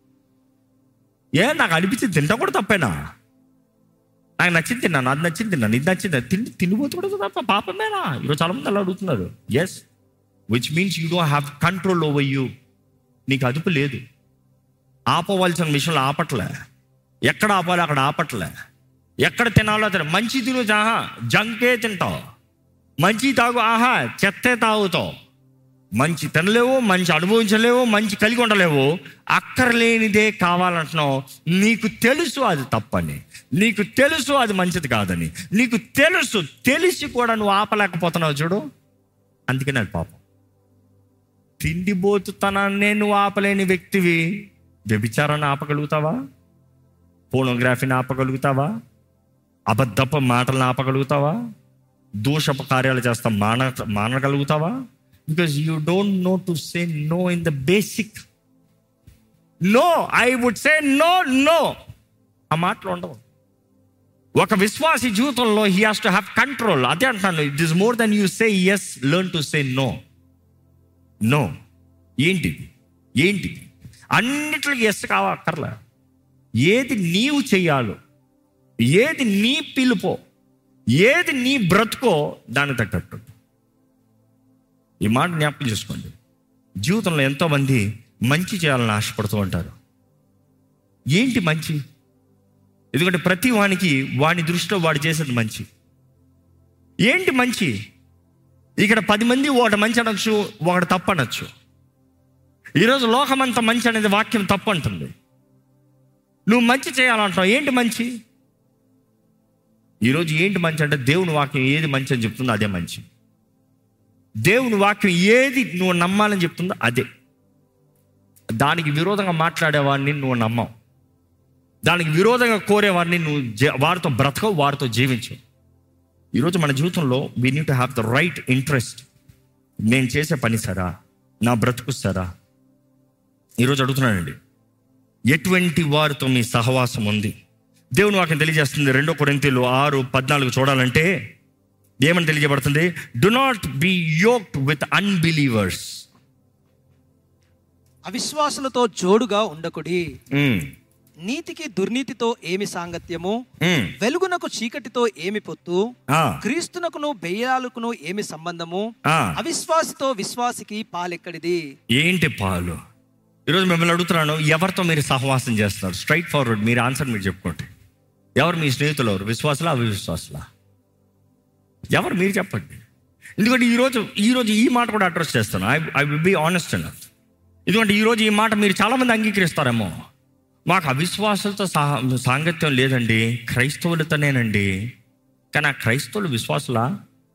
ఏ నాకు అనిపించింది తింటా కూడా తప్పేనా నాకు నచ్చింది తిన్నాను అది నచ్చింది తిన్నాను ఇది నచ్చింది తిండి తిండిపోతు కూడా తప్ప పాపమేనా ఈరోజు చాలా మంది అలా అడుగుతున్నారు yes which means you don't have control over you నీకు అదుపు లేదు ఆపవలసిన విషయంలో ఆపట్లే ఎక్కడ ఆపాలి అక్కడ ఆపట్లే ఎక్కడ తినాలో తిన మంచి తిను ఆహా జంకే తింటావు మంచి తాగు ఆహా చెత్తే తాగుతావు మంచి తినలేవు మంచి అనుభవించలేవు మంచి కలిగి ఉండలేవు అక్కర్లేనిదే కావాలంటున్నావు నీకు తెలుసు అది తప్పని నీకు తెలుసు అది మంచిది కాదని నీకు తెలుసు తెలిసి కూడా నువ్వు ఆపలేకపోతున్నావు చూడు అందుకని అది పాపం తిండిపోతుతనాన్నే నువ్వు ఆపలేని వ్యక్తివి వ్యభిచారాన్ని ఆపగలుగుతావా పోనోగ్రఫీని ఆపగలుగుతావా అబద్ధపు మాటలను ఆపగలుగుతావా దోషపు కార్యాలు చేస్తా మాన మానగలుగుతావా because you don't know to say no in the basic no I would say no no ఆ మాటలు ఉండవు ఒక విశ్వాసి జీవితంలో he has to have control అదే అంటున్నాను it is more than you say yes learn to say no no ఏంటిది ఏంటిది అన్నిటికి ఎస్ కావక్కర్లే ఏది నీవు చెయ్యాలో ఏది నీ పిలుపో ఏది నీ బ్రతుకో దానికి తగ్గట్టు ఈ మాట జ్ఞాపకం చేసుకోండి జీవితంలో ఎంతోమంది మంచి చేయాలని ఆశపడుతూ ఉంటారు ఏంటి మంచి ఎందుకంటే ప్రతి వానికి వాని దృష్టిలో వాడు చేసేది మంచి ఏంటి మంచి ఇక్కడ పది మంది ఒకటి మంచి అనొచ్చు ఒకటి తప్పు అనొచ్చు ఈరోజు లోకమంతా మంచి అనేది వాక్యం తప్పు అంటుంది నువ్వు మంచి చేయాలంటావు ఏంటి మంచి ఈరోజు ఏంటి మంచి అంటే దేవుని వాక్యం ఏది మంచి అని చెప్తుందో అదే మంచి దేవుని వాక్యం ఏది నువ్వు నమ్మాలని చెప్తుందో అదే దానికి విరోధంగా మాట్లాడేవాడిని నువ్వు నమ్మవు దానికి విరోధంగా కోరేవాడిని నువ్వు జ- వారితో బ్రతకవు వారితో జీవించవు ఈరోజు మన జీవితంలో we need to have the right interest నేను చేసే పని సరా నా బ్రతుకు సరా ఈరోజు అడుగుతున్నానండి ఎటువంటి వారితో మీ సహవాసం ఉంది దేవుని వాక్యం తెలియజేస్తుంది రెండో కొరింతలు ఆరు పద్నాలుగు చూడాలంటే ఏమని తెలియజేయబడుతుంది do not be yoked with unbelievers అవిశ్వాసులతో జోడుగా ఉండకుడి నీతికి దుర్నీతితో ఏమి సాంగత్యము వెలుగునకు చీకటితో ఏమి పొత్తు క్రీస్తునకును బెయ్యాలకును ఏమి సంబంధము అవిశ్వాసితో విశ్వాసికి పాలెక్కడిది ఏంటి పాలు ఈరోజు మిమ్మల్ని అడుగుతున్నాను ఎవరితో మీరు సహవాసం చేస్తున్నారు స్ట్రైట్ ఫార్వర్డ్ మీరు ఆన్సర్ మీరు చెప్పుకోండి ఎవరు మీ స్నేహితులు ఎవరు విశ్వాసులా అవిశ్వాసులా ఎవరు మీరు చెప్పండి ఎందుకంటే ఈరోజు ఈరోజు ఈ మాట కూడా అడ్రస్ చేస్తాను I I will be honest enough ఎందుకంటే ఈరోజు ఈ మాట మీరు చాలామంది అంగీకరిస్తారేమో మాకు అవిశ్వాసాలతో సహ సాంగత్యం లేదండి క్రైస్తవులతోనేనండి కానీ ఆ క్రైస్తవులు విశ్వాసులా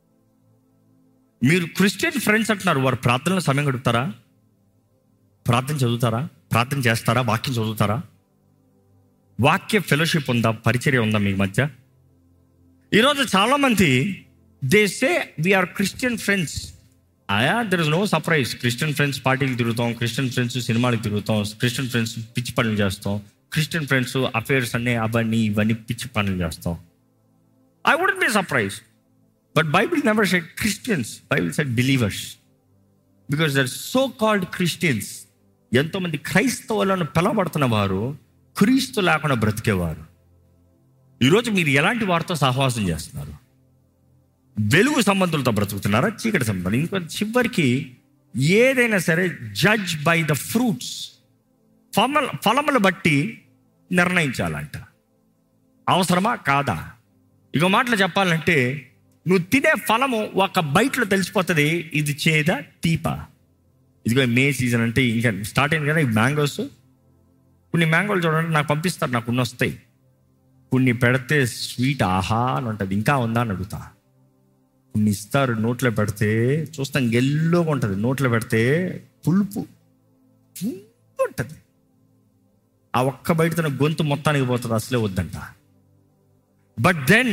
మీరు క్రిస్టియన్ ఫ్రెండ్స్ అంటున్నారు వారు ప్రార్థనలో సమయం గడుపుతారా ప్రార్థన చదువుతారా ప్రార్థన చేస్తారా వాక్యం చదువుతారా వాక్య ఫెలోషిప్ ఉందా పరిచర్య ఉందా మీ మధ్య ఈరోజు చాలామంది they say we're Christian friends ఆయా there is no surprise Christian friends పార్టీకి తిరుగుతాం క్రిస్టియన్ ఫ్రెండ్స్ సినిమాలకు తిరుగుతాం క్రిస్టియన్ ఫ్రెండ్స్ పిచ్చి పనులు చేస్తాం క్రిస్టియన్ ఫ్రెండ్స్ అఫేర్స్ అన్నీ అవన్నీ ఇవన్నీ పిచ్చి పనులు చేస్తాం I wouldn't be surprise but Bible never said Christians Bible said believers because they're so called Christians ఎంతోమంది క్రైస్తవులను పిలవబడుతున్న వారు క్రీస్తు లేకుండా బ్రతికేవారు ఈరోజు మీరు ఎలాంటి వారితో సహవాసం చేస్తున్నారు వెలుగు సంబంధులతో బ్రతుకుతున్నారా చీకటి సంబంధం ఇంకో చివరికి ఏదైనా సరే జడ్జ్ బై ద ఫ్రూట్స్ ఫల ఫలములు బట్టి నిర్ణయించాలంట అవసరమా కాదా ఇక మాటలు చెప్పాలంటే నువ్వు తినే ఫలము ఒక బయటలో తెలిసిపోతుంది ఇది చేదా తీప ఇదిగో మే సీజన్ అంటే ఇంకా స్టార్ట్ అయింది కదా ఈ మ్యాంగోస్ కొన్ని మ్యాంగోలు చూడండి నాకు పంపిస్తారు నాకు కొన్ని వస్తాయి కొన్ని పెడితే స్వీట్ ఆహా అని ఉంటుంది ఇంకా ఉందా అని అడుగుతా కొన్ని ఇస్తారు నోట్లో పెడితే చూస్తాం గెల్లోగా ఉంటుంది నోట్లో పెడితే పులుపు పులుపు ఉంటుంది ఆ ఒక్క బయట తన గొంతు మొత్తానికి పోతుంది అసలే వద్దంట but then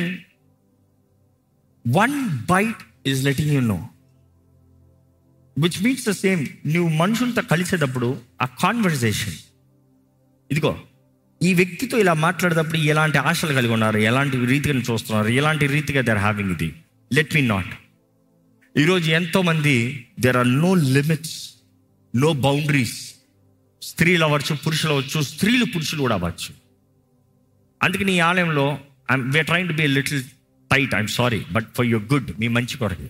one bite is letting you know which means the same నువ్వు మనుషులతో కలిసేటప్పుడు ఆ కాన్వర్జేషన్ ఇదిగో ఈ వ్యక్తితో ఇలా మాట్లాడేటప్పుడు ఎలాంటి ఆశలు కలిగి ఉన్నారు ఎలాంటి రీతిగా చూస్తున్నారు ఎలాంటి రీతిగా దే ఆర్ హ్యావింగ్ ఇది లెట్ మీ నాట్ ఈరోజు ఎంతోమంది there are no limits no boundaries స్త్రీలు అవ్వచ్చు పురుషులు అవ్వచ్చు స్త్రీలు పురుషులు కూడా అవ్వచ్చు అందుకని ఈ ఆలయంలో we're trying to be little tight I'm sorry but for your good మీ మంచి కొరకు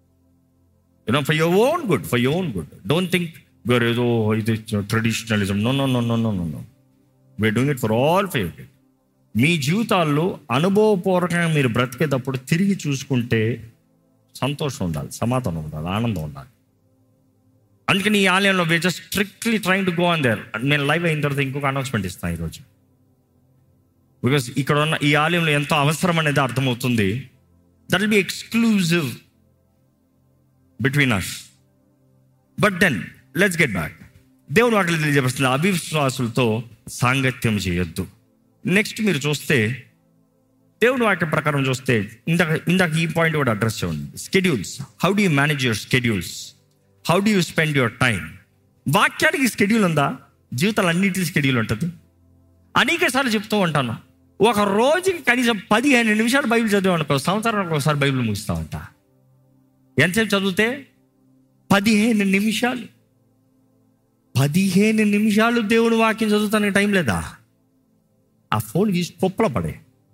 you know for your own good for your own good don't think where ఏదో ఇది traditionalism no no no no no no no we're doing it for all for your good మీ జీవితాల్లో అనుభవపూర్వకంగా మీరు బ్రతికేటప్పుడు తిరిగి చూసుకుంటే సంతోషం ఉండాలి సమాధానం ఉండాలి ఆనందం ఉండాలి అందుకని ఈ ఆలయంలో we just strictly train to go on there నేను లైవ్ అయిన తర్వాత ఇంకొక అనౌన్స్మెంట్ ఇస్తాను ఈరోజు బికాస్ ఇక్కడ ఉన్న ఈ ఆలయంలో ఎంతో అవసరం అనేది అర్థమవుతుంది that will be exclusive between us but then let's get back దేవుడు వాటిలో తెలియజేస్తుంది అవిశ్వాసులతో సాంగత్యం చేయొద్దు నెక్స్ట్ మీరు చూస్తే దేవుడు వాక్య ప్రకారం చూస్తే ఇందాక ఇందాక ఈ పాయింట్ కూడా అడ్రస్ చేయండి schedules how do you manage your schedules how do you spend your time వాక్యానికి స్కెడ్యూల్ ఉందా జీవితాలు అన్నింటి స్కెడ్యూల్ ఉంటుంది అనేక సార్లు చెప్తూ ఉంటాను ఒక రోజుకి కనీసం పదిహేను నిమిషాలు బైబిల్ చదివాం అనుకో సంవత్సరానికి ఒకసారి బైబిల్ ముగిస్తామంట ఎంతసేపు చదివితే పదిహేను నిమిషాలు పదిహేను నిమిషాలు దేవుడు వాక్యం చదువుతానికి టైం లేదా ఆ ఫోన్ తీసి కుప్పలో పడే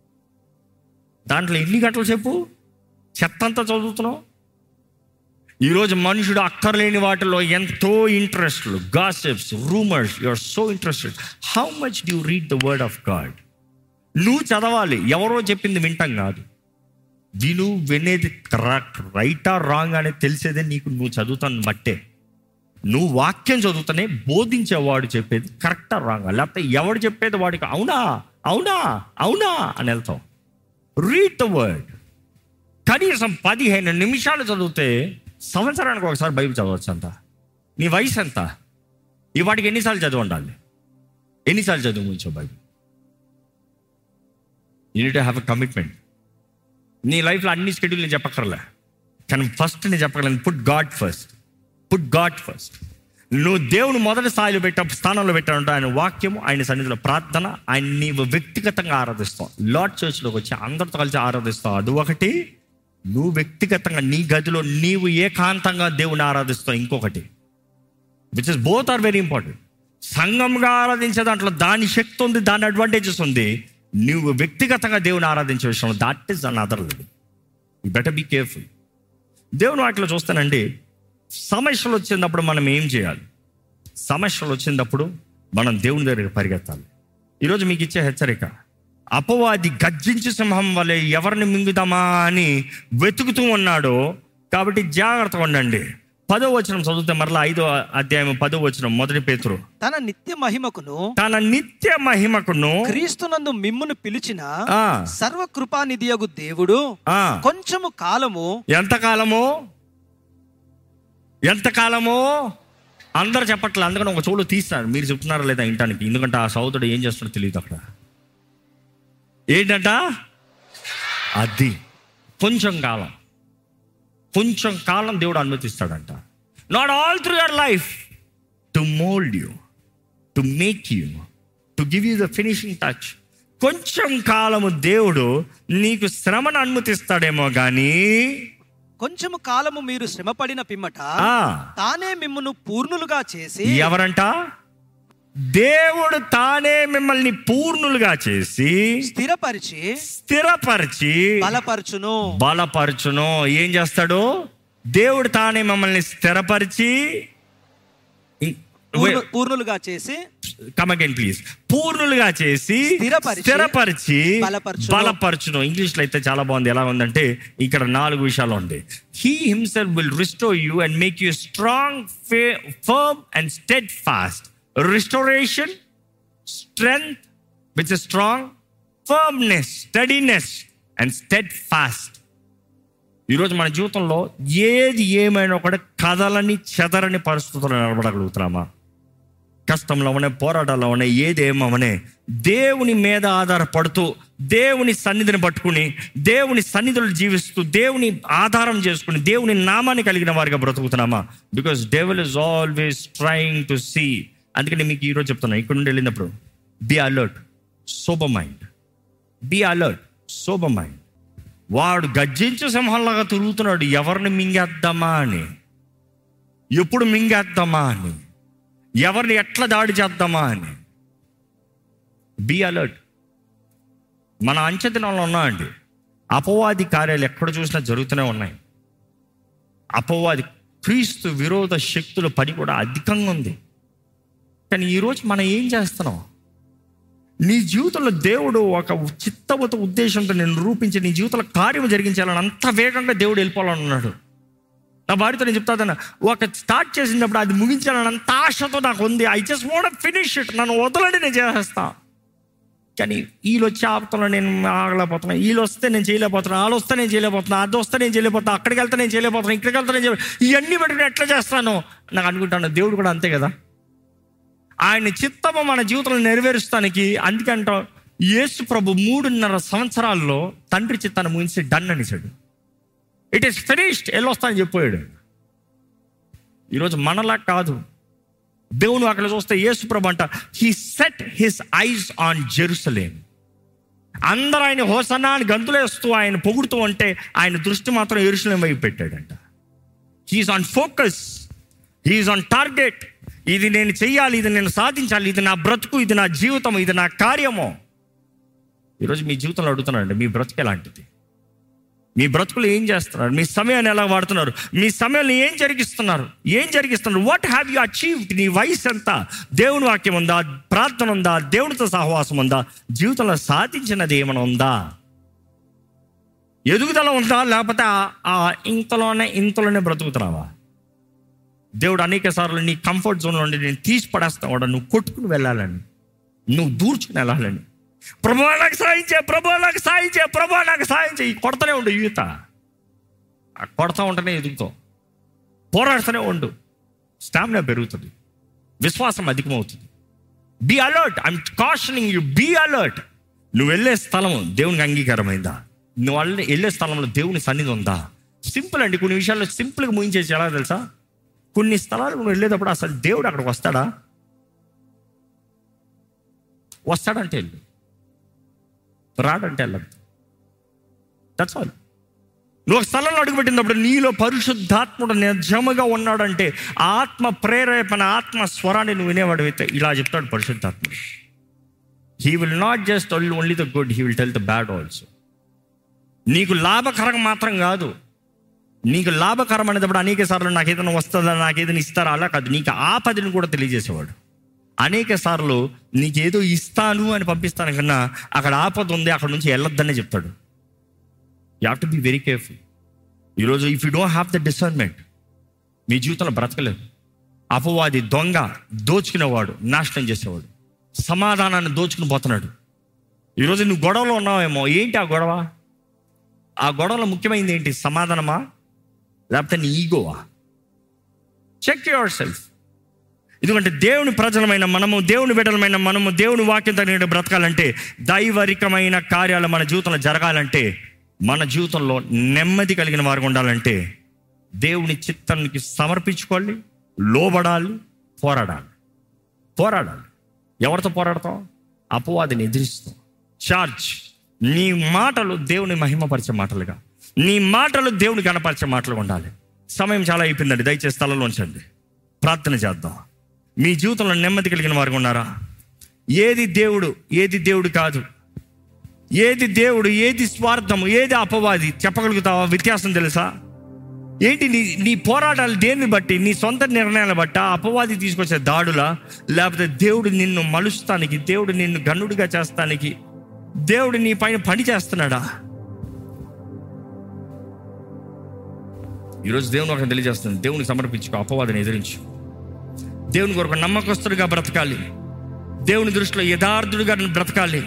దాంట్లో ఎన్ని గంటలు చెప్పు చెత్త అంతా చదువుతున్నావు ఈరోజు మనుషుడు అక్కర్లేని వాటిలో ఎంతో interest gossips rumours you are so interested how much do read the word of God నువ్వు చదవాలి ఎవరో చెప్పింది వింటాం కాదు విను వినేది కరెక్ట్ రైటా రాంగ్ అనేది తెలిసేదే నీకు నువ్వు చదువుతాను బట్టే నువ్వు వాక్యం చదువుతానే బోధించేవాడు చెప్పేది కరెక్టా రాంగ్ లేకపోతే ఎవడు చెప్పేది వాడికి అవునా అవునా అవునా అని వెళ్తాం రీడ్ ద వర్డ్ కనీసం పదిహేను నిమిషాలు చదివితే సంవత్సరానికి ఒకసారి బైబిల్ చదవచ్చు అంత నీ వయసు ఎంత ఈ వాటికి ఎన్నిసార్లు చదివి ఉండాలి ఎన్నిసార్లు చదువు ముంచో Bible you need have a commitment నీ లైఫ్లో అన్ని స్కెడ్యూల్ నేను చెప్పక్కర్లే కానీ ఫస్ట్ నేను చెప్పగలను put God first put God first నువ్వు దేవుని మొదటి స్థాయిలో పెట్ట స్థానంలో పెట్టాలంటే ఆయన వాక్యము ఆయన సన్నిధిలో ప్రార్థన ఆయన నీవు వ్యక్తిగతంగా ఆరాధిస్తాం లార్డ్ చర్చ్లోకి వచ్చి అందరితో కలిసి ఆరాధిస్తావు అది ఒకటి నువ్వు వ్యక్తిగతంగా నీ గదిలో నీవు ఏకాంతంగా దేవుని ఆరాధిస్తావు ఇంకొకటి which is both are very important సంఘంగా ఆరాధించే దాంట్లో దాని శక్తి ఉంది దాని అడ్వాంటేజెస్ ఉంది నువ్వు వ్యక్తిగతంగా దేవుని ఆరాధించే విషయంలో that is another level you better be careful దేవుని వాటిలో చూస్తానండి సమస్యలు వచ్చినప్పుడు మనం ఏం చేయాలి సమస్యలు వచ్చినప్పుడు మనం దేవుని దగ్గరికి పరిగెత్తాలి ఈరోజు మీకు ఇచ్చే హెచ్చరిక అపవాది గర్జించి సింహం వలె ఎవరిని మింగుదామా అని వెతుకుతూ ఉన్నాడో కాబట్టి జాగ్రత్తగా ఉండండి పదో వచనం చదివితే మరలా ఐదో అధ్యాయం పదో వచనం మొదటి పేతురు తన నిత్య మహిమకును తన నిత్య మహిమకును క్రీస్తునందు మిమ్మును పిలిచిన ఆ, సర్వకృపానిధియగు దేవుడు ఆ, కొంచెము కాలము ఎంతకాలము ఎంతకాలము అందరు చెప్పట్లేదు అందుకని ఒక చోటు తీస్తారు మీరు చెప్తున్నారా లేదా ఇంటానికి ఎందుకంటే ఆ సౌతుడు ఏం చేస్తున్నాడో తెలియదు అక్కడ ఏంటంట అది కొంచెం కాలం కొంచెం కాలం దేవుడు అనుమతిస్తాడంట not all through your life to mould you to make you to give you the finishing touch కొంచెం కాలము దేవుడు నీకు శ్రమను అనుమతిస్తాడేమో కానీ కొంచెము కాలము మీరు శ్రమపడిన పిమ్మట ఆ, తానే మిమ్మును పూర్ణులుగా చేసి ఎవరంట దేవుడు తానే మిమ్మల్ని పూర్ణులుగా చేసి స్థిరపరిచి స్థిరపరిచి బలపరచును బలపరచును ఏం చేస్తాడు దేవుడు తానే మమ్మల్ని స్థిరపరిచి పూర్ణు- పూర్ణులుగా చేసి కమ్ అగైన్ ప్లీజ్ పూర్ణులుగా చేసి స్థిరపరిచి, స్థిరపరిచి బలపరచును. బలపరచును ఇంగ్లీష్ లో అయితే చాలా బాగుంది ఎలా ఉందంటే ఇక్కడ నాలుగు విషయాలు ఉంది he himself will restore you and make you strong firm and steadfast restoration strength which strong firmness steadiness and steadfast ఈరోజు మన జీవితంలో ఏది ఏమైనా కూడా కథలని చెదరని పరిస్థితుల్లో నిలబడగలుగుతున్నామా కష్టంలో ఉన్నాయి పోరాటాల్లో ఉన్నాయి ఏది ఏమవనే దేవుని మీద ఆధారపడుతూ దేవుని సన్నిధిని పట్టుకుని దేవుని సన్నిధులు జీవిస్తూ దేవుని ఆధారం చేసుకుని దేవుని నామాన్ని కలిగిన వారిగా బ్రతుకుతున్నామా because devil is always trying to see అందుకని మీకు ఈరోజు చెప్తున్నా ఇక్కడ నుండి వెళ్ళినప్పుడు be alert sober mind be alert sober mind వాడు గర్జించు సింహంలాగా తిరుగుతున్నాడు ఎవరిని మింగేద్దామా అని ఎప్పుడు మింగేద్దామా అని ఎవరిని ఎట్లా దాడి చేద్దామా అని బి అలర్ట్ మన అంచెదినంలో ఉన్నామండి అపవాది కార్యాలు ఎక్కడ చూసినా జరుగుతూనే ఉన్నాయి అపవాది క్రీస్తు విరోధ శక్తుల పని కూడా అధికంగా ఉంది కానీ ఈరోజు మనం ఏం చేస్తున్నాం నీ జీవితంలో దేవుడు ఒక చిత్తవత ఉద్దేశంతో నేను రూపించి నీ జీవితంలో కార్యం జరిగించాలని అంత వేగంగా దేవుడు వెళ్ళిపోవాలని ఉన్నాడు నా భార్యతో నేను చెప్తాదన్న ఒక స్టార్ట్ చేసినప్పుడు అది ముగించాలని అంత ఆశతో నాకు ఉంది I just want finish it నన్ను వదలండి నేను చేసేస్తా కానీ వీళ్ళు వచ్చి ఆపుతున్నా నేను ఆగలేకపోతున్నా వీళ్ళు వస్తే నేను చేయలేకపోతున్నా వాళ్ళు వస్తే నేను చేయలేకపోతున్నా అది వస్తే నేను చేయలేకపోతున్నా అక్కడికి వెళ్తే నేను చేయలేకపోతున్నా ఇక్కడికి వెళ్తే నేను చేయలే ఇవన్నీ బట్టి నేను ఎట్లా చేస్తాను నాకు అనుకుంటాను దేవుడు కూడా అంతే కదా ఆయన చిత్తము మన జీవితంలో నెరవేరుస్తానికి అందుకంటాం యేసు ప్రభు మూడున్నర సంవత్సరాల్లో తండ్రి చిత్తాన్ని ముగించి డన్ అనిసాడు ఇట్ ఈస్ ఫినిష్డ్ వెళ్ళొస్తానని చెప్పాడు ఈరోజు మనలా కాదు దేవుడు అక్కడ చూస్తే యేసు ప్రభు అంట he set his eyes on Jerusalem అందరూ ఆయన హోసనా అని గంతులేస్తూ ఆయన పొగుడుతూ ఉంటే ఆయన దృష్టి మాత్రం ఎరుసలేం వైపు పెట్టాడంట he's on focus he's on target ఇది నేను చెయ్యాలి ఇది నేను సాధించాలి ఇది నా బ్రతుకు ఇది నా జీవితం ఇది నా కార్యము ఈరోజు మీ జీవితంలో అడుగుతున్నారండి మీ బ్రతుకు ఎలాంటిది మీ బ్రతుకులు ఏం చేస్తున్నారు మీ సమయాన్ని ఎలా వాడుతున్నారు మీ సమయాన్ని ఏం జరిగిస్తున్నారు ఏం జరిగిస్తున్నారు వాట్ హ్యావ్ యూ అచీవ్డ్ నీ వయసు ఎంత దేవుని వాక్యం ఉందా ప్రార్థన ఉందా దేవునితో సహవాసం ఉందా జీవితంలో సాధించినది ఏమైనా ఉందా ఎదుగుదల ఉందా లేకపోతే ఆ- ఆ ఇంతలోనే ఇంతలోనే బ్రతుకుతున్నావా దేవుడు అనేక సార్లు నీ కంఫర్ట్ జోన్ నుండి నేను తీసి పడేస్తాను కూడా నువ్వు కొట్టుకుని వెళ్ళాలని నువ్వు దూర్చుకుని వెళ్ళాలని ప్రభు నాకు సాయం చేయ ప్రభు నాకు సాయం చేయ ప్రభు నాకు సాయం చేయి కొడతనే ఉండు యూత ఆ కొడతా ఉంటేనే ఎదుగుతావు పోరాడుతూనే ఉండు స్టామినా పెరుగుతుంది విశ్వాసం అధికమవుతుంది be alert I'm cautioning you be alert నువ్వు వెళ్ళే స్థలము దేవునికి అంగీకారమైందా నువ్వు వాళ్ళ వెళ్ళే స్థలంలో దేవుని సన్నిధి ఉందా సింపుల్ అండి కొన్ని విషయాల్లో సింపుల్గా ముగించేసి ఎలా తెలుసా కొన్ని స్థలాలకు నువ్వు వెళ్ళేటప్పుడు అసలు దేవుడు అక్కడికి వస్తాడా వస్తాడంటే వెళ్ళు రాడంటే వెళ్ళదు దట్స్ ఆల్ నువ్వు ఒక స్థలంలో అడుగుపెట్టినప్పుడు నీలో పరిశుద్ధాత్ముడు నిజముగా ఉన్నాడంటే ఆత్మ ప్రేరేపణ ఆత్మ స్వరాన్ని నువ్వు వినేవాడు అయితే ఇలా చెప్తాడు పరిశుద్ధాత్ముడు he will not just only the good he will tell the bad also నీకు లాభకరం మాత్రం కాదు నీకు లాభకరం అనేటప్పుడు అనేక సార్లు నాకు ఏదైనా వస్తుందా నాకు ఏదైనా ఇస్తారా అలా కాదు నీకు ఆపదని కూడా తెలియజేసేవాడు అనేక సార్లు నీకేదో ఇస్తాను అని పంపిస్తాను కన్నా అక్కడ ఆపద ఉంది అక్కడ నుంచి వెళ్ళొద్దనే చెప్తాడు you have to be very careful ఈరోజు if you don't have the discernment మీ జీవితంలో బ్రతకలేదు అపవాది దొంగ దోచుకునేవాడు నాశనం చేసేవాడు సమాధానాన్ని దోచుకుని పోతున్నాడు ఈరోజు నువ్వు గొడవలో ఉన్నావేమో ఏంటి ఆ గొడవ ఆ గొడవలో ముఖ్యమైనది ఏంటి సమాధానమా లేకపోతే నీ ఈగోవా చెక్ యువర్ సెల్ఫ్ ఎందుకంటే దేవుని ప్రజలమైన మనము దేవుని బిడ్డలమైన మనము దేవుని వాక్యం తగిన బ్రతకాలంటే దైవరికమైన కార్యాలు మన జీవితంలో జరగాలంటే మన జీవితంలో నెమ్మది కలిగిన వారు ఉండాలంటే దేవుని చిత్తానికి సమర్పించుకోవాలి లోబడాలి పోరాడాలి పోరాడాలి ఎవరితో పోరాడతాం అపవాదిని ఎదిరిస్తాం చార్జ్ నీ మాటలు దేవుని మహిమపరిచే మాటలుగా నీ మాటలు దేవుని కనపరిచే మాటలుగా ఉండాలి సమయం చాలా అయిపోయిందండి దయచేసి స్థలంలో ఉంచండి ప్రార్థన చేద్దాం మీ జీవితంలో నెమ్మది కలిగిన వారు ఉన్నారా ఏది దేవుడు ఏది దేవుడు కాదు ఏది దేవుడు ఏది స్వార్థము ఏది అపవాది చెప్పగలుగుతావా వ్యత్యాసం తెలుసా ఏంటి నీ నీ పోరాటాలు దేన్ని బట్టి నీ సొంత నిర్ణయాలు బట్టి ఆ అపవాది తీసుకొచ్చే దాడులా లేకపోతే దేవుడు నిన్ను మలుస్తానికి దేవుడు నిన్ను గన్నుడిగా చేస్తానికి దేవుడు నీ పైన పని చేస్తున్నాడా ఈరోజు దేవుని ఒక తెలియజేస్తుంది దేవునికి సమర్పించుకో అపవాదిని ఎదిరించు దేవుని కొరకు నమ్మకస్తుడిగా బ్రతకాలి దేవుని దృష్టిలో యథార్థుడిగా బ్రతకాలి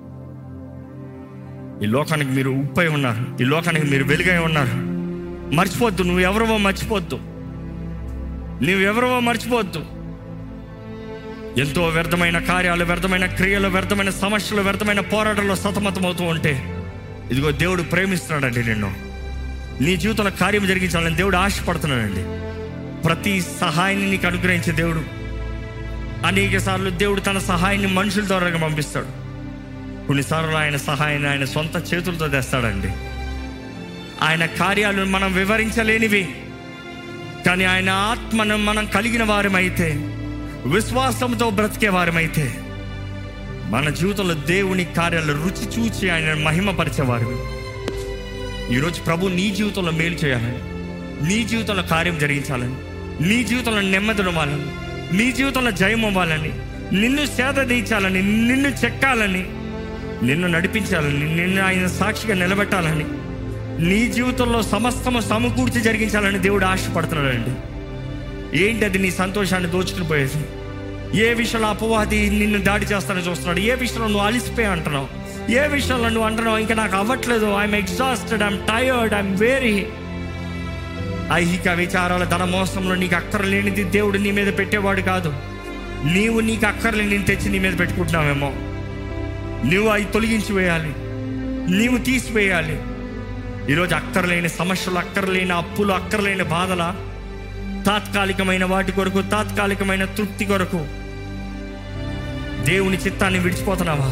ఈ లోకానికి మీరు ఉప్పై ఉన్నారు ఈ లోకానికి మీరు వెలుగై ఉన్నారు మర్చిపోద్దు నువ్వు ఎవరవో మర్చిపోద్దు నువ్వు ఎవరవో మర్చిపోద్దు ఎంతో వ్యర్థమైన కార్యాలు వ్యర్థమైన క్రియలు వ్యర్థమైన సమస్యలు వ్యర్థమైన పోరాటాల్లో సతమతమవుతూ ఉంటే ఇదిగో దేవుడు ప్రేమిస్తున్నాడండి నిన్ను నీ జీవితంలో కార్యం జరిగించాలని దేవుడు ఆశపడుతున్నాడండి ప్రతి సహాయాన్ని నీకు అనుగ్రహించే దేవుడు అనేక సార్లు దేవుడు తన సహాయాన్ని మనుషుల ద్వారా పంపిస్తాడు కొన్నిసార్లు ఆయన సహాయాన్ని ఆయన సొంత చేతులతో తెస్తాడండి ఆయన కార్యాలను మనం వివరించలేనివి కానీ ఆయన ఆత్మను మనం కలిగిన వారమైతే విశ్వాసంతో బ్రతికే వారమైతే మన జీవితంలో దేవుని కార్యాలు రుచి చూచి ఆయన మహిమపరిచేవారు ఈరోజు ప్రభు నీ జీవితంలో మేలు చేయాలని నీ జీవితంలో కార్యం జరిగించాలని నీ జీవితంలో నెమ్మది ఇవ్వాలని నీ జీవితంలో జయం అవ్వాలని నిన్ను సేద తీర్చాలని నిన్ను చెక్కాలని నిన్ను నడిపించాలని నిన్ను ఆయన సాక్షిగా నిలబెట్టాలని నీ జీవితంలో సమస్తము సమకూర్చి జరిగించాలని దేవుడు ఆశపడుతున్నాడండి ఏంటి అది నీ సంతోషాన్ని దోచుకుని పోయేది ఏ విషయంలో అపవాది నిన్ను దాడి చేస్తానని చూస్తున్నాడు ఏ విషయంలో నువ్వు అలిసిపోయి అంటున్నావు ఏ విషయంలో నువ్వు అంటున్నావు ఇంకా నాకు అవ్వట్లేదు I'm exhausted I'm tired I'm very ఐహిక విచారాల ధన మోసంలో నీకు అక్కర్లేనిది దేవుడు నీ మీద పెట్టేవాడు కాదు నీవు నీకు అక్కర్లేని తెచ్చి నీ మీద పెట్టుకుంటున్నావేమో నువ్వు అవి తొలగించి వేయాలి నీవు తీసివేయాలి ఈరోజు అక్కర్లేని సమస్యలు అక్కర్లేని అప్పులు అక్కర్లేని బాధల తాత్కాలికమైన వాటి కొరకు తాత్కాలికమైన తృప్తి కొరకు దేవుని చిత్తాన్ని విడిచిపోతున్నావా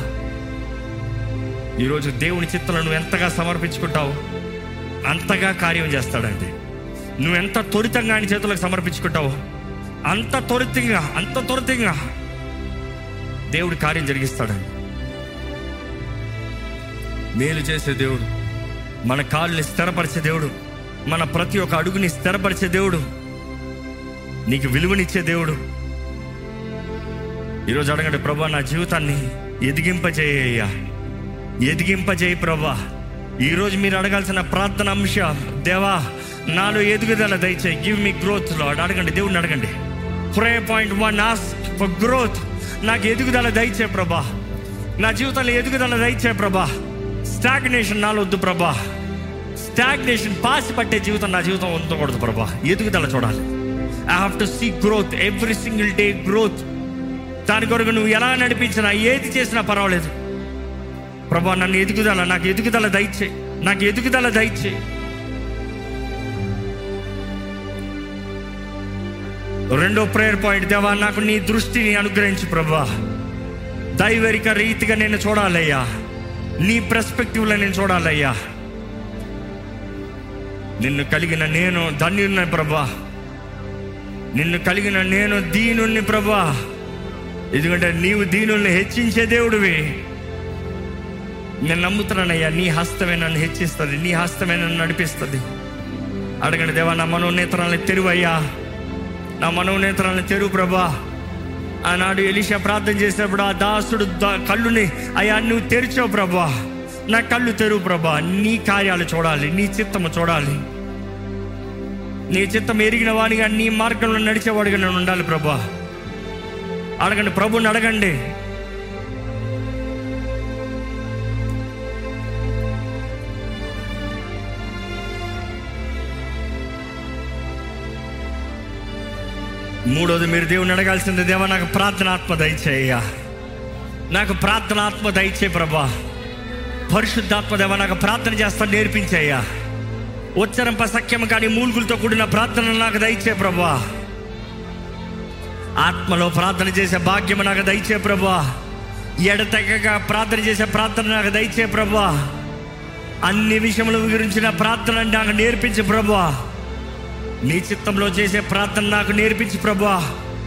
ఈరోజు దేవుని చిత్తాలను నువ్వు ఎంతగా సమర్పించుకుంటావు అంతగా కార్యం చేస్తాడండి నువ్వు ఎంత త్వరితంగా ఆయన చేతులకు సమర్పించుకుంటావు అంత త్వరితంగా అంత త్వరితంగా దేవుడు కార్యం జరిగిస్తాడండి మేలు చేసే దేవుడు మన కాళ్ళని స్థిరపరిచే దేవుడు మన ప్రతి ఒక్క అడుగుని స్థిరపరిచే దేవుడు నీకు విలువనిచ్చే దేవుడు ఈరోజు అడగండి ప్రభా నా జీవితాన్ని ఎదిగింపజేయ్యా ఎదిగింపజేయి ప్రభా ఈరోజు మీరు అడగాల్సిన ప్రార్థన అంశ దేవా నాలో ఎదుగుదల దయచేయి గివ్ మీ గ్రోత్ లాడ్ అడగండి దేవుడిని అడగండి pray point one ask for growth నాకు ఎదుగుదల దయచే ప్రభా నా జీవితంలో ఎదుగుదల దయచే ప్రభా స్టాగ్నేషన్ నాలో వద్దు ప్రభా స్టాగ్నేషన్ పాసి పట్టే జీవితం నా జీవితం ఉండకూడదు ప్రభా ఎదుగుదల చూడాలి I have to see growth every single day growth దాని కొరకు నువ్వు ఎలా నడిపించినా ఏది చేసినా పర్వాలేదు ప్రభా నన్ను ఎదుగుదల నాకు ఎదుగుదల దయచే నాకు ఎదుగుదల దయచే రెండో ప్రేయర్ పాయింట్ దేవా నాకు నీ దృష్టిని అనుగ్రహించు ప్రభా దైవరిక రీతిగా నేను చూడాలయ్యా నీ పర్స్పెక్టివ్లో నేను చూడాలయ్యా నిన్ను కలిగిన నేను ధన్యున్న ప్రభా నిన్ను కలిగిన నేను దీనుణ్ణి ప్రభా ఎందుకంటే నీవు దీనుల్ని హెచ్చించే దేవుడివి నేను నమ్ముతున్నానయ్యా నీ హస్తమే నన్ను హెచ్చిస్తుంది నీ హస్తమే నన్ను నడిపిస్తుంది అడగండి దేవా నా మనోనేత్రాలను తెరువయ్యా నా మనోనేత్రాలను తెరువు ప్రభా ఆనాడు ఎలిషా ప్రార్థన చేసినప్పుడు ఆ దాసుడు దా- కళ్ళుని అయ్యా నువ్వు తెరిచావు ప్రభా నా కళ్ళు తెరువు ప్రభా నీ కార్యాలు చూడాలి నీ చిత్తము చూడాలి నీ చిత్తం ఎరిగిన వాడిగా నీ మార్గంలో నడిచేవాడిగా నేను ఉండాలి ప్రభా అడగండి ప్రభుని అడగండి మూడోది మీరు దేవుని అడగాల్సింది దేవా నాకు ప్రార్థనాత్మ దయచేయ్యా నాకు ప్రార్థనాత్మ దయచే ప్రభా పరిశుద్ధాత్మ దేవ నాకు ప్రార్థన చేస్తా నేర్పించయ్యా ఉచ్చరింప సఖ్యం కానీ మూలుగులతో కూడిన ప్రార్థన నాకు దయచే ప్రభా ఆత్మలో ప్రార్థన చేసే భాగ్యం నాకు దయచే ప్రభా ఎడతెగక ప్రార్థన చేసే ప్రార్థన నాకు దయచే ప్రభా అన్ని విషయముల గురించిన ప్రార్థన నాకు నేర్పించి ప్రభా నీ చిత్తంలో చేసే ప్రార్థన నాకు నేర్పించి ప్రభా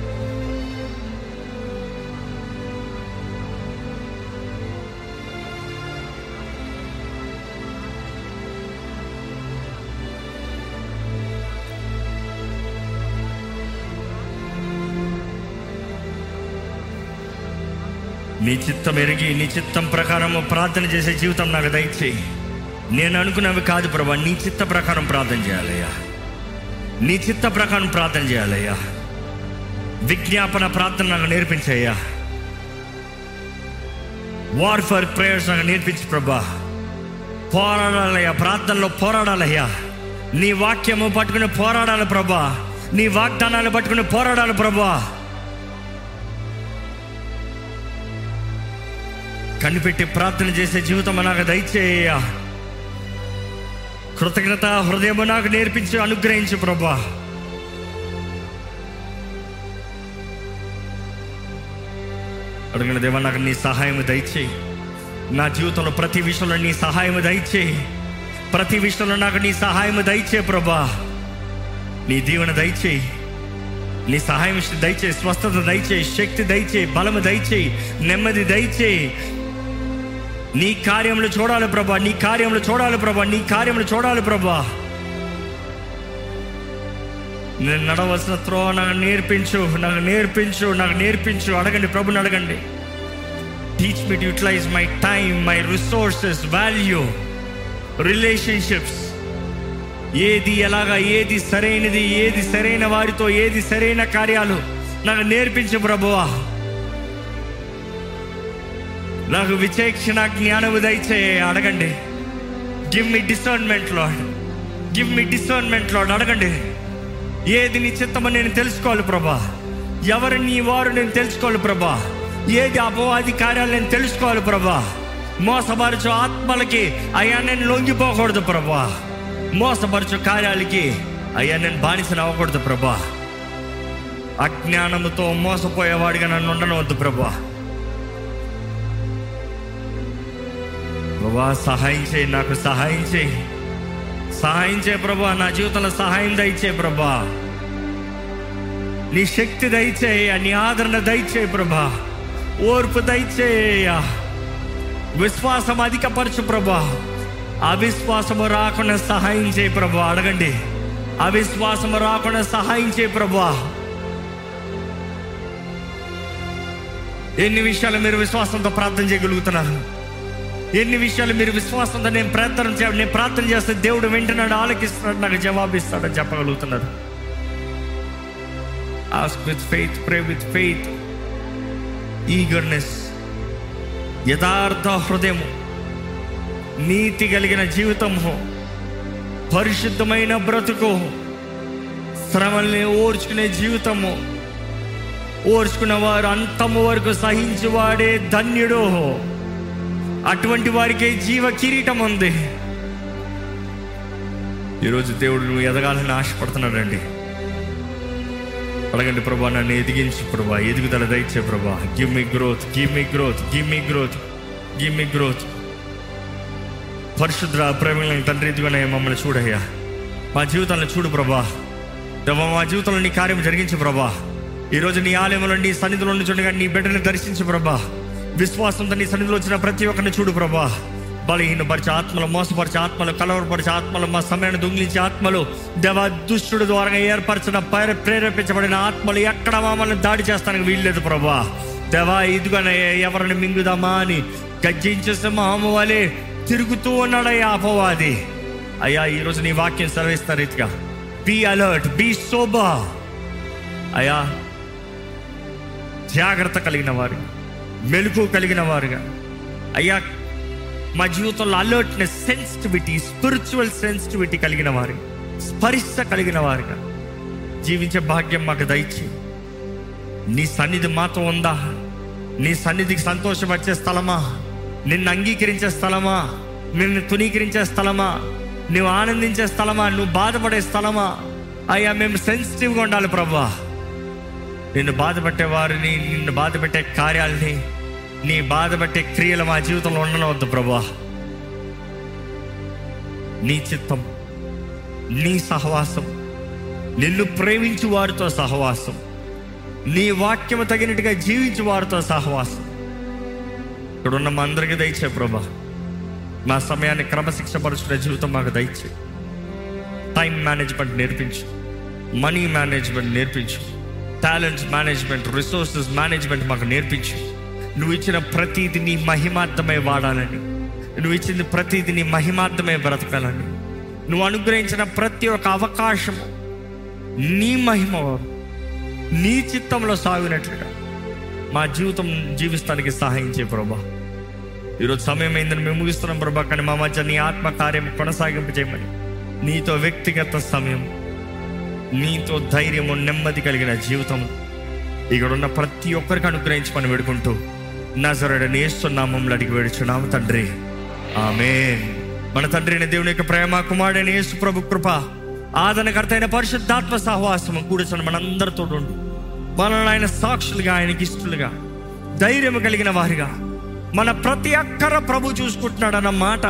నీ చిత్తం ఎరిగి నీ చిత్తం ప్రకారము ప్రార్థన చేసే జీవితం నాకు దయచేయి నేను అనుకున్నవి కాదు ప్రభా నీ చిత్త ప్రకారం ప్రార్థన చేయాలయ్యా నీ చిత్త ప్రకారం ప్రార్థన చేయాలయ్యా విజ్ఞాపన ప్రార్థన నాకు నేర్పించయ్యా వార్ ఫర్ ప్రేయర్స్ నాకు నేర్పించు ప్రభా పోరాడాలయ్యా ప్రార్థనలో పోరాడాలయ్యా నీ వాక్యము పట్టుకుని పోరాడాలి ప్రభా నీ వాగ్దానాలు పట్టుకుని పోరాడాలి ప్రభా కనిపెట్టి ప్రార్థన చేసే జీవితం నాకు దయచేయ కృతజ్ఞత హృదయము నాకు నేర్పించి అనుగ్రహించు ప్రభా అడిగిన దేవా నాకు నీ సహాయం దయచేయి నా జీవితంలో ప్రతి విషయంలో నీ సహాయం దయచేయి ప్రతి విషయంలో నాకు నీ సహాయం దయచే ప్రభా నీ దీవెన దయచేయి నీ సహాయం దయచేయి స్వస్థత దయచేయి శక్తి దయచేయి బలము దయచేయి నెమ్మది దయచేయి నీ కార్యములు చూడాలి ప్రభా నీ కార్యములు చూడాలి ప్రభా నీ కార్యములు చూడాలి ప్రభా నేను నడవలసిన త్రో నాకు నేర్పించు నాకు నేర్పించు నాకు నేర్పించు అడగండి ప్రభుని అడగండి teach me utilize my time my resources value relationships ఏది ఎలాగా ఏది సరైనది ఏది సరైన వారితో ఏది సరైన కార్యాలు నాకు నేర్పించు ప్రభువా నాకు విచేక్షణ జ్ఞానము దయచేయ అడగండి give me discernment lord give me discernment lord అడగండి ఏది నీ చిత్తమో నేను తెలుసుకోవాలి ప్రభా ఎవరు నీ వారు నేను తెలుసుకోవాలి ప్రభా ఏది అపవాది కార్యాలు నేను తెలుసుకోవాలి ప్రభా మోసపరచు ఆత్మలకి అయ్యా నేను లొంగిపోకూడదు ప్రభా మోసపరచు కార్యాలకి అయ్యా నేను బానిసను అవ్వకూడదు ప్రభా అజ్ఞానముతో మోసపోయేవాడిగా నన్ను ఉండనవద్దు ప్రభా ప్రభా సహాయం చేయి నాకు సహాయం చేయి సహాయం చేయ ప్రభా నా జీవితంలో సహాయం దయచే ప్రభా నీ శక్తి దయచేయ నీ ఆదరణ దయచేయ ప్రభా ఓర్పు దయచేయ విశ్వాసం అధికపరచు ప్రభా అవిశ్వాసము రాకుండా సహాయం చేయి ప్రభా అడగండి అవిశ్వాసము రాకుండా సహాయం చేయి ప్రభా ఎన్ని విషయాలు మీరు విశ్వాసంతో ప్రార్థన చేయగలుగుతున్నారు ఎన్ని విషయాలు మీరు విశ్వాసంతో నేను ప్రార్థన చే నేను ప్రార్థన చేస్తే దేవుడు వింటున్నాడు ఆలకిస్తున్నాడు నాకు జవాబు ఇస్తాడని చెప్పగలుగుతున్నారు ask with faith pray with faith eagerness యథార్థ హృదయము నీతి కలిగిన జీవితము పరిశుద్ధమైన బ్రతుకు శ్రమల్ని ఓర్చుకునే జీవితము ఓర్చుకున్న వారు అంతము వరకు సహించువాడే ధన్యుడు అటువంటి వారికి జీవ కిరీటం ఉంది ఈరోజు దేవుడు నువ్వు ఎదగాలని ఆశపడుతున్నాడండి అడగండి ప్రభా నన్ను ఎదిగించు ప్రభా ఎదుగుదల దయచే ప్రభా give me growth give me growth give me growth give me growth పరిశుద్ర ప్రేమ తండ్రి ఇదిగోనే మమ్మల్ని చూడయ్యా మా జీవితాలను చూడు ప్రభా దేవా మా జీవితంలో నీ కార్యం జరిగించు ప్రభా ఈరోజు నీ ఆలయంలో నీ సన్నిధిలో నుంచి చూడగా నీ బిడ్డని దర్శించు ప్రభా విశ్వాసంతో నీ సన్నిధిలో వచ్చిన ప్రతి ఒక్కరిని చూడు ప్రభా బలహీనపరిచే ఆత్మలు మోసపరిచే ఆత్మలు కలవరపరిచే ఆత్మలు మా సమయాన్ని దొంగిలించే ఆత్మలు దేవ దుష్టుడు ద్వారా ఏర్పరచిన ప్రేర ప్రేరేపించబడిన ఆత్మలు ఎక్కడ మమ్మల్ని దాడి చేస్తానికి వీల్లేదు ప్రభా దేవా ఇదిగోనే ఎవరిని మింగుదామా అని గర్జించే సింహము వలె తిరుగుతూ ఉన్నాడయ్యా అపవాది అయ్యా ఈరోజు నీ వాక్యం సెలవిస్తా రీతిగా బీ అలర్ట్ బీ సోబా అయ్యా జాగ్రత్త కలిగిన వారు మెలకు కలిగిన వారుగా అయ్యా మా జీవితంలో అలర్ట్నెస్ సెన్సిటివిటీ స్పిరిచువల్ సెన్సిటివిటీ కలిగిన వారు స్పరిశ కలిగిన వారుగా జీవించే భాగ్యం మాకు దయచి నీ సన్నిధి మాతో ఉందా నీ సన్నిధికి సంతోషపరిచే స్థలమా నిన్ను అంగీకరించే స్థలమా నిన్ను తునీకరించే స్థలమా నువ్వు ఆనందించే స్థలమా నువ్వు బాధపడే స్థలమా అయ్యా మేము సెన్సిటివ్గా ఉండాలి ప్రభా నిన్ను బాధపెట్టే వారిని నిన్ను బాధపెట్టే కార్యాలని నీ బాధపెట్టే క్రియలు మా జీవితంలో ఉండనవద్దు ప్రభా నీ చిత్తం నీ సహవాసం నిన్ను ప్రేమించు వారితో సహవాసం నీ వాక్యము తగినట్టుగా జీవించు వారితో సహవాసం ఇక్కడ ఉన్న మా అందరికీ దయచే ప్రభా మా సమయాన్ని క్రమశిక్ష పరుచుకునే జీవితం మాకు దయచే టైం మేనేజ్మెంట్ నేర్పించు మనీ మేనేజ్మెంట్ నేర్పించు టాలెంట్స్ మేనేజ్మెంట్ రిసోర్సెస్ మేనేజ్మెంట్ మాకు నేర్పించు నువ్వు ఇచ్చిన ప్రతిది నీ మహిమార్థమై వాడాలని నువ్వు ఇచ్చింది ప్రతిది నీ మహిమార్థమై బ్రతకాలని నువ్వు అనుగ్రహించిన ప్రతి ఒక్క అవకాశము నీ మహిమ నీ చిత్తంలో సాగినట్లుగా మా జీవితం జీవిస్తానికి సహాయం చేయ ప్రభా ఈరోజు సమయం అయిందని మేము ముగిస్తున్నాం ప్రభా కానీ మా మధ్య నీ ఆత్మ కార్యం కొనసాగింపు చేయమని నీతో వ్యక్తిగత సమయం నీతో ధైర్యము నెమ్మది కలిగిన జీవితం ఇక్కడ ఉన్న ప్రతి ఒక్కరికి అనుగ్రహించమని వేడుకుంటూ నజరడని ఏస్తున్నామంలో అడిగి వేడుచున్నాము తండ్రి ఆమె మన తండ్రి అయిన దేవుని యొక్క ప్రేమ కుమారుడైన యేసు ప్రభు కృప ఆదరణకర్త అయిన పరిశుద్ధాత్మ సహవాసము కూర్చొని మనందరితో ఉండు మనల్ని ఆయన సాక్షులుగా ఆయనకి ఇష్టలుగా ధైర్యం కలిగిన వారిగా మన ప్రతి అక్కర ప్రభు చూసుకుంటున్నాడన్న మాట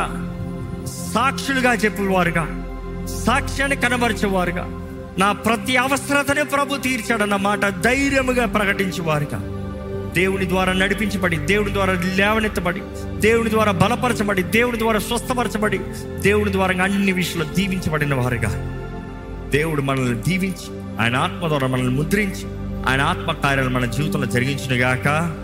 సాక్షులుగా చెప్పేవారుగా సాక్ష్యాన్ని కనబరిచేవారుగా నా ప్రతి అవసరతని ప్రభు తీర్చాడన్న మాట ధైర్యముగా ప్రకటించేవారుగా దేవుని ద్వారా నడిపించబడి దేవుని ద్వారా లేవనెత్తబడి దేవుని ద్వారా బలపరచబడి దేవుని ద్వారా స్వస్థపరచబడి దేవుని ద్వారా అన్ని విషయంలో దీవించబడిన వారుగా దేవుడు మనల్ని దీవించి ఆయన ఆత్మ ద్వారా మనల్ని ముద్రించి ఆయన ఆత్మ కార్యాలు మన జీవితంలో జరిగించిన గాక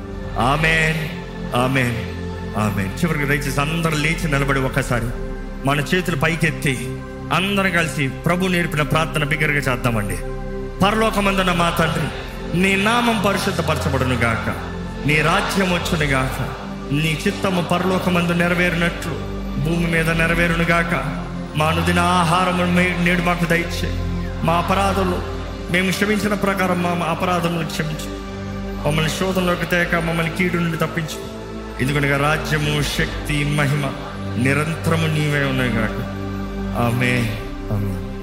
ఆమెన్ ఆమెన్ ఆమెన్ చివరికి దయచేసి అందరూ లేచి నిలబడి ఒకసారి మన చేతులు పైకెత్తి అందరం కలిసి ప్రభు నేర్పిన ప్రార్థన బిగ్గరగా చేద్దామండి పరలోకమందున మా తండ్రి నీ నామం పరిశుద్ధపరచబడును గాక నీ రాజ్యం వచ్చును గాక నీ చిత్తము పరలోకమందు నెరవేరినట్లు భూమి మీద నెరవేరును గాక మా అనుదిన ఆహారము మే- నేడు మాకు దయచే మా అపరాధులు మేము క్షమించిన ప్రకారం మా అపరాధములు క్షమించు మమ్మల్ని శోధంలోకి తేక మమ్మల్ని కీడు నుండి తప్పించు ఎందుకనగా రాజ్యము శక్తి మహిమ నిరంతరము నీవే ఉన్నాయి కాక ఆమె ఆమె